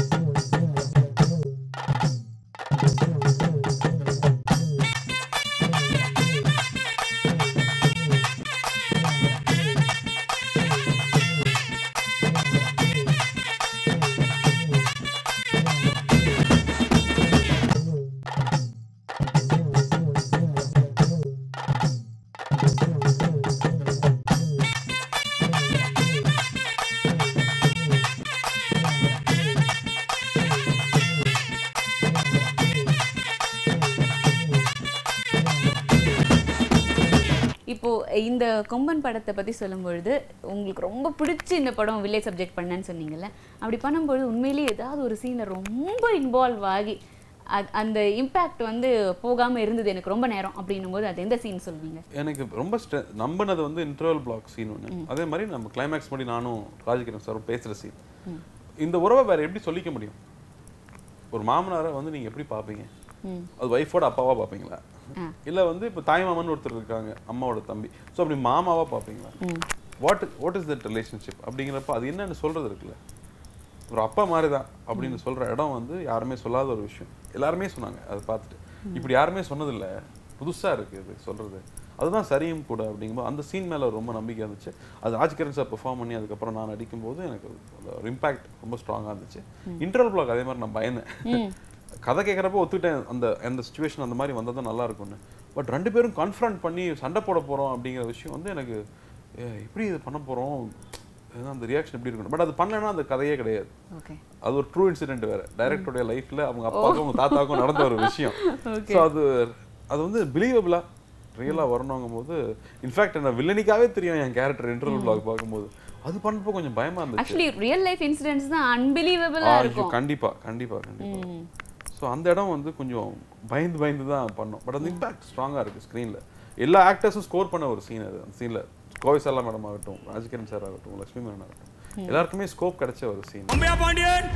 இந்த கொம்பன் படத்தை பற்றி சொல்லும்பொழுது உங்களுக்கு ரொம்ப பிடிச்சி இந்த படம் வில்லேஜ் சப்ஜெக்ட் பண்ணேன்னு சொன்னீங்கல்ல அப்படி பண்ணும்பொழுது உண்மையிலேயே ஏதாவது ஒரு சீனில் ரொம்ப இன்வால்வ் ஆகி அ- அந்த இம்பேக்ட் வந்து போகாமல் இருந்தது எனக்கு ரொம்ப நேரம் அப்படின்னும் போது அது எந்த சீன் சொல்வீங்க எனக்கு ரொம்ப ஸ்ட்ரெ நம்பினது வந்து இன்டர்வல் பிளாக் சீன் ஒன்று அதே மாதிரி நம்ம கிளைமேக்ஸ் முன்னாடி நானும் ராஜகிரண் சாரும் பேசுகிற சீன் ம். இந்த உறவை வேற எப்படி சொல்லிக்க முடியும் ஒரு மாமனாரை வந்து நீங்க எப்படி பார்ப்பீங்க ம். அது ஒய்ஃபோட அப்பாவா பார்ப்பீங்களா ஆ. இல்ல வந்து இப்போ தாய் மாமன் ஒருத்தர் இருக்காங்க அம்மாவோட தம்பி ஸோ அப்படி மாமாவா பார்ப்பீங்களா ம். What what is that relationship அப்படிங்கிறப்ப அது என்னன்னு சொல்றது இருக்குல்ல ஒரு அப்பா மாதிரி தான் அப்படின்னு சொல்ற இடம் வந்து யாருமே சொல்லாத ஒரு விஷயம் எல்லாருமே சொன்னாங்க அதை பார்த்துட்டு இப்படி யாருமே சொன்னதில்ல புதுசா இருக்கு இது சொல்றது அதுதான் சரியும் கூட அப்படிங்கும்போது அந்த சீன் மேல ரொம்ப நம்பிக்கை இருந்துச்சு அது ராஜ்கிரண் சார் பெர்ஃபார்ம் பண்ணி அதுக்கப்புறம் நான் நடிக்கும்போது எனக்கு ஒரு இம்பாக்ட் ரொம்ப ஸ்ட்ராங்கா இருந்துச்சு ம். இன்டர்வல் பிளாக் அதே மாதிரி நான் பயந்தேன் ம். கதை கேட்குறப்ப ஒத்துக்கிட்டேன் அந்த அந்த சுச்சுவேஷன் அந்த மாதிரி வந்தால் தான் நல்லா இருக்கும்னு பட் ரெண்டு பேரும் கான்ஃபரண்ட் பண்ணி சண்டை போட போகிறோம் அப்படிங்கிற விஷயம் வந்து எனக்கு ஏ, எப்படி இது பண்ண போகிறோம் அந்த ரியாக்ஷன் எப்படி இருக்கணும் பட் அது பண்ணலைன்னா அந்த கதையே கிடையாது ஓகே அது ஒரு ட்ரூ இன்சிடென்ட் வேற டைரக்டருடைய லைஃப்ல அவங்க அப்பாவுக்கும் அவங்க தாத்தாவுக்கும் நடந்த ஒரு விஷயம் Okay. ஸோ அது அது வந்து பிலீவபிளா ரியலாக வரணுங்கும் போது இன்ஃபேக்ட் என்ன வில்லனிக்காவே தெரியும் என் கேரக்டர் இன்டர்வல் பிளாக் பார்க்கும்போது அது பண்ணப்போ கொஞ்சம் பயமா இருந்துச்சு ஆக்சுவலி ரியல் லைஃப் இன்சிடென்ட்ஸ் தான் அன்பிலீவபிளாக ஆ, இருக்கும் கண்டிப்பா கண்டிப்பா கண்டிப்பா ம். ஸோ அந்த இடம் வந்து கொஞ்சம் பயந்து பயந்து தான் பண்ணோம் பட் அந்த இம்பாக்ட் ஸ்ட்ராங்கா இருக்கு ஸ்க்ரீன்ல எல்லா ஆக்டர்ஸும் ஸ்கோர் பண்ண ஒரு சீன் அது அந்த சீன்ல கோவை சல்லா மேடம் ஆகட்டும் ராஜகிரண் சார் ஆகட்டும் லட்சுமி மேனன் ஆகட்டும் ம். எல்லாருக்குமே ஸ்கோப் கிடைச்ச ஒரு சீன் கொம்பையா பாண்டியன்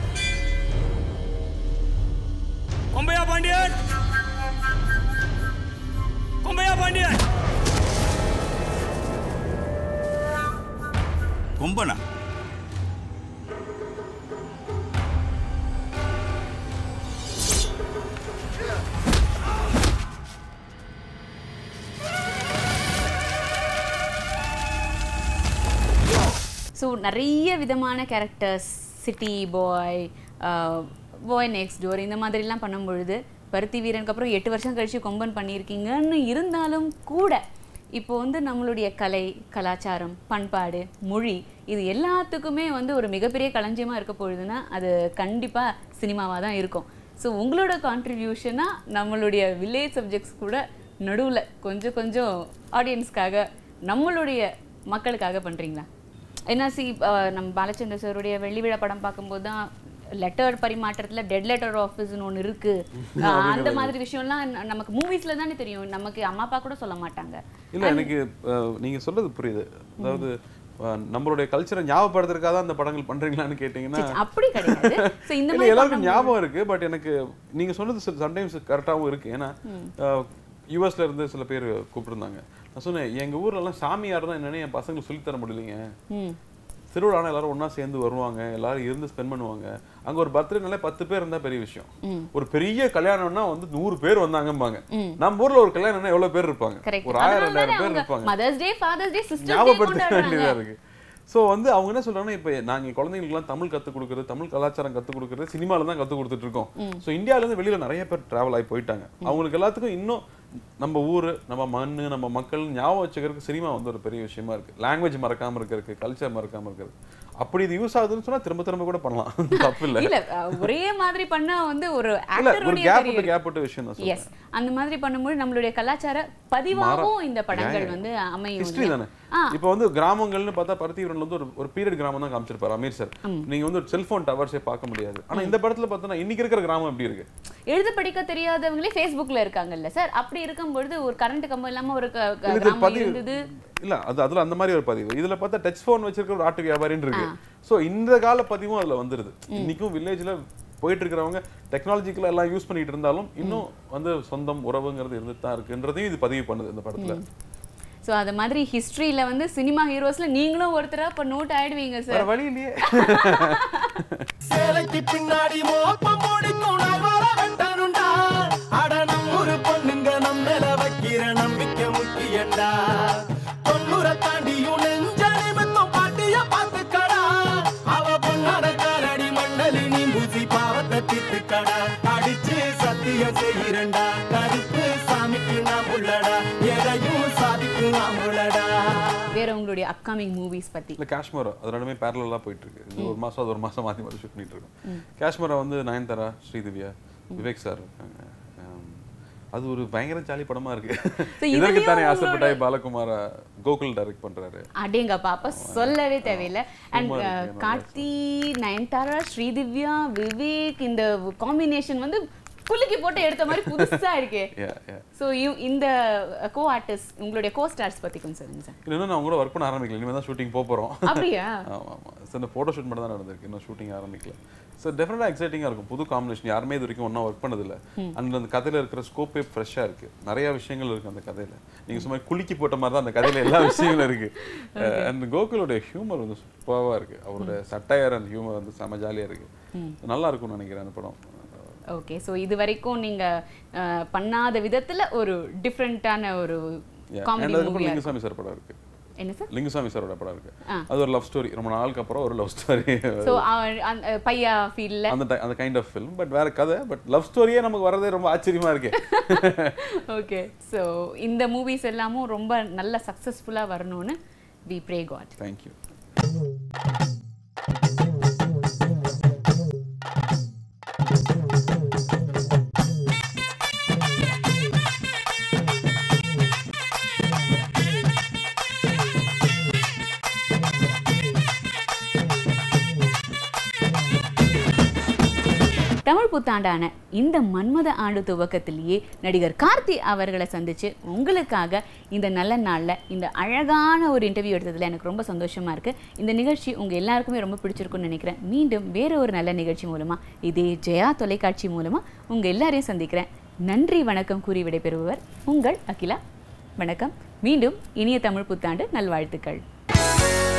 கொம்பையா பாண்டியன் கொம்பையா பாண்டியன் கொம்பனா ஸோ நிறைய விதமான characters city boy boy next door இந்த மாதிரிலாம் பண்ணும்பொழுது பருத்தி வீரனுக்கு அப்புறம் எட்டு வருஷம் கழிச்சு கொம்பன் பண்ணியிருக்கீங்கன்னு இருந்தாலும் கூட இப்போ வந்து நம்மளுடைய கலை கலாச்சாரம் பண்பாடு மொழி இது எல்லாத்துக்குமே வந்து ஒரு மிகப்பெரிய களஞ்சியமாக இருக்க பொழுதுன்னா அது கண்டிப்பாக சினிமாவாக தான் இருக்கும் ஸோ உங்களோட கான்ட்ரிபியூஷனாக நம்மளுடைய வில்லேஜ் சப்ஜெக்ட்ஸ் கூட நடுவில் கொஞ்சம் கொஞ்சம் ஆடியன்ஸ்க்காக நம்மளுடைய மக்களுக்காக பண்ணுறீங்களா ஏன்னா சி நம்ம பாலச்சந்திர சாருடைய வெள்ளி விழா படம் பார்க்கும்போது தான் லெட்டர் பரிமாற்றத்துல டெட் லெட்டர் ஆஃபீஸ்னு ஒன்று இருக்கு அஹ் அந்த மாதிரி விஷயம்லாம் ந- நமக்கு மூவிஸ்ல தானே தெரியும் நமக்கு அம்மா அப்பா கூட சொல்ல மாட்டாங்க இல்ல எனக்கு அஹ், நீங்க சொல்றது புரியுது அதாவது அஹ், நம்மளுடைய கல்ச்சரை ஞாபகப்படுத்துறதுக்காக தான் அந்த படங்கள் பண்றீங்களான்னு கேட்டீங்கன்னா சரி, அப்படி கிடையாது So, இந்த இல்ல, மாதிரி எல்லாருக்கும் பண்ணும்போது- ஞாபகம் இருக்கு பட் எனக்கு நீங்க சொன்னது சம்டைம்ஸ் கரெக்டாகவும் இருக்கு ஏன்னா ம். யூஎஸ்ல இருந்து சில பேர் கூப்பிட்டுருந்தாங்க நான் சொன்னேன் எங்க ஊர்ல எல்லாம் சாமியார் தான் என்னன்னு என் பசங்களுக்கு சொல்லித் தர முடியலைங்க ம் திருவிழானா எல்லாரும் ஒண்ணா சேர்ந்து வருவாங்க எல்லாரும் இருந்து ஸ்பெண்ட் பண்ணுவாங்க அங்க ஒரு பர்த்டேனாலே பத்து பேர் இருந்தா பெரிய விஷயம் ம் ஒரு பெரிய கல்யாணம்னா வந்து நூறு பேர் வந்தாங்கம்பாங்க ம். நம்ம ஊர்ல ஒரு கல்யாணம்னா எவ்வளவு பேர் இருப்பாங்க கரெக்ட் ஒரு ஆயிரம் ரெண்டாயிரம் பேர் இருப்பாங்க mother's day father's day sister's day ஞாபகப்படுத்த வேண்டியதா கொண்டாடுறாங்க இருக்கு ஸோ வந்து அவங்க என்ன சொல்றாங்கன்னா இப்போ நாங்கள் குழந்தைங்களுக்குலாம் தமிழ் கற்றுக் கொடுக்குறது தமிழ் கலாச்சாரம் கற்றுக் கொடுக்குறது சினிமால தான் கற்றுக் கொடுத்துட்டு இருக்கோம் ம். ஸோ இந்தியாவிலேருந்து வெளியில நிறைய பேர் டிராவல் ஆகி போயிட்டாங்க அவங்களுக்கு எல்லாத்துக்கும் இன்னும் நம்ம ஊர் நம்ம மண் நம்ம மக்கள் ஞாபகம் வச்சுக்கிறதுக்கு சினிமா வந்து ஒரு பெரிய விஷயமா இருக்கு லாங்குவேஜ் மறக்காம இருக்கிறதுக்கு கல்ச்சர் மறக்காம இருக்கிறது அப்படி இது யூஸ் ஆகுதுன்னு சொன்னா திரும்ப திரும்ப கூட பண்ணலாம் தப்பு இல்லை இல்ல அஹ், ஒரே மாதிரி பண்ணா வந்து ஒரு இல்ல ஒரு ஆக்டருடைய கேப் விட்டு கேப் விட்டு விஷயம் தான் எஸ் அந்த மாதிரி பண்ணும்போது நம்மளுடைய கலாச்சார பதிவாகவும் இந்த படங்கள் Yeah, வந்து அமையும் ஹிஸ்டரி இல்லையா? தானே ஆ இப்போ வந்து கிராமங்கள்னு பார்த்தா பருத்திவரன்ல வந்து ஒரு ஒரு பீரியட் கிராமம் தான் காமிச்சிருப்பாரு அமீர் சார் நீங்க வந்து ஒரு செல்போன் டவர்ஸே பார்க்க முடியாது ஆனா இந்த படத்துல பார்த்தோன்னா இன்னைக்கு இருக்கிற கிராமம் எப்படி இருக்கு எழுத படிக்க தெரியாதவங்களே ஃபேஸ்புக்ல இருக்காங்கல்ல சார் அப்படி இருக்கும்பொழுது ஒரு கரண்ட் கம்பம் இல்லாம ஒரு க- க- இது கிராமம் பதிவு இருந்தது இல்ல அது அதுல அந்த மாதிரி ஒரு பதிவு இதுல பார்த்தா டச் ஃபோன் வச்சிருக்கிற ஒரு ஆட்டு வியாபாரின்னு இருக்கு சோ இந்த கால பதிவும் அதுல வந்துருது இன்னைக்கும் வில்லேஜ்ல போயிட்டு இருக்கிறவங்க டெக்னாலஜிக்கலா எல்லாம் யூஸ் பண்ணிட்டு இருந்தாலும் இன்னும் வந்து சொந்தம் உறவுங்கிறது இருந்துட்டு தான் இருக்குன்றதையும் இது பதிவு பண்ணுது இந்த படத்துல சோ அது மாதிரி ஹிஸ்டரியில வந்து சினிமா ஹீரோஸ்ல நீங்களும் ஒருத்தரா இப்ப நோட் ஆயிடுவீங்க வேற சார் வழி இல்லையே சேலைக்கு பின்னாடி மோப்பம் முடிக்கும் நகர வெட்டனுண்டா அட நம்மூரு பொண்ணுங்க நம்ம மேல வைக்கிற நம்பிக்கை முக்கியண்டா தொண்ணூற தாண்டியும் நெஞ்ச நிமித்தம் பாட்டிய பார்த்துக்கடா அவ பொண்ணாட காலடி மண்ணலி நீ பூசி பாவத்தை தீர்த்துக்கடா அடிச்சு சத்தியம் செய்கிறண்டா கருப்பு சாமிக்கு நாம் உள்ளடா எதையும் சாதிக்கு நாம் உள்ளடா வேற உங்களுடைய அப்கமிங் மூவிஸ் பத்தி இல்ல காஷ்மீரா அது ரெண்டுமே பேரலா போயிட்டு இருக்கு இது ஒரு மாசம் அது ஒரு மாசம் மாத்தி மாத்தி ஷூட் பண்ணிட்டு இருக்கோம் ம். காஷ்மீரா வந்து நயன்தாரா ஸ்ரீதிவ்யா விவேக் சார் இருக்காங்க அது ஒரு பயங்கர ஜாலி படமா இருக்கு So, இதற்கு இதுலயும் தானே உங்களோட- ஆசைப்பட்டாய் பாலகுமார கோகுல் டைரக்ட் பண்றாரு அடேங்கப்பா அப்ப சொல்லவே தேவையில்லை அண்ட் சும்மா இருக்கு, நல்லா கார்த்தி நயன்தாரா ஸ்ரீதிவ்யா விவேக் இந்த காம்பினேஷன் வந்து குலுக்கி போட்டு எடுத்த மாதிரி புதுசா இருக்கே Yeah, yeah. ஸோ இந்த கோ ஆர்டிஸ்ட் உங்களுடைய கோ ஸ்டார்ஸ் பத்தி கொஞ்சம் சொல்லுங்க சார் இன்னும் நான் கூட ஒர்க் பண்ண ஆரம்பிக்கல இனிமேல் தான் ஷூட்டிங் போக போகிறோம் அப்படியா? ஆமாம் ஆமாம் ஸோ இந்த ஃபோட்டோ ஷூட் மட்டும் தான் நடந்திருக்கு இன்னும் ஷூட்டிங் ஆரம்பிக்கல ஸோ டெஃபினட்டாக எக்ஸைட்டிங்காக இருக்கும் புது காம்பினேஷன் யாருமே இது வரைக்கும் ஒன்றா ஒர்க் பண்ணதில்ல ம். அந்த அந்த கதையில் இருக்கிற ஸ்கோப்பே ஃப்ரெஷ்ஷாக இருக்குது நிறைய விஷயங்கள் இருக்குது அந்த கதையில் நீங்கள் சும்மா குலுக்கி போட்ட மாதிரி தான் அந்த கதையில் எல்லா விஷயங்களும் இருக்குது அண்ட் கோகுலோட ஹியூமர் வந்து சூப்பராக இருக்குது அவரோட சட்டையர் அந்த ஹியூமர் வந்து செம ஜாலியாக ம். இருக்குது நல்லா இருக்கும்னு நினைக்கிறேன் அந்த படம் ஓகே ஸோ இது வரைக்கும் நீங்க அஹ், பண்ணாத விதத்துல ஒரு டிஃப்ரெண்ட்டான ஒரு Yeah. காமெடி And அதுக்கப்புறம் மூவியா லிங்குசாமி சார் படம் இருக்கு என்ன சார் லிங்குசாமி சாரோட படம் இருக்கு ஆ. அது ஒரு லவ் ஸ்டோரி ரொம்ப நாளுக்கு அப்புறம் ஒரு லவ் ஸ்டோரி ஸோ அந்த பையா ஃபீல்ல அந்த ti- அந்த கைண்ட் ஆஃப் ஃபிலிம் பட் வேற கதை பட் லவ் ஸ்டோரியே நமக்கு வரதே ரொம்ப ஆச்சரியமா இருக்கு ஓகே ஸோ இந்த மூவிஸ் எல்லாமும் ரொம்ப நல்ல சக்ஸஸ்ஃபுல்லா வரணும்னு we pray God thank you Tamil புத்தாண்டான இந்த மன்மத ஆண்டு துவக்கத்திலேயே நடிகர் கார்த்தி அவர்களை சந்திச்சு உங்களுக்காக இந்த நல்ல நாள்ல இந்த அழகான ஒரு இன்டர்வியூ எடுத்ததுல எனக்கு ரொம்ப சந்தோஷமா இருக்கு இந்த நிகழ்ச்சி உங்க எல்லாருக்குமே ரொம்ப பிடிச்சிருக்கும்னு நினைக்கிறேன் மீண்டும் வேற ஒரு நல்ல நிகழ்ச்சி மூலமா இதே ஜெயா தொலைக்காட்சி மூலமா உங்க எல்லாரையும் சந்திக்கிறேன் நன்றி வணக்கம் கூறி விடைபெறுபவர் உங்கள் அகிலா வணக்கம் மீண்டும் இனிய தமிழ் புத்தாண்டு நல்வாழ்த்துக்கள்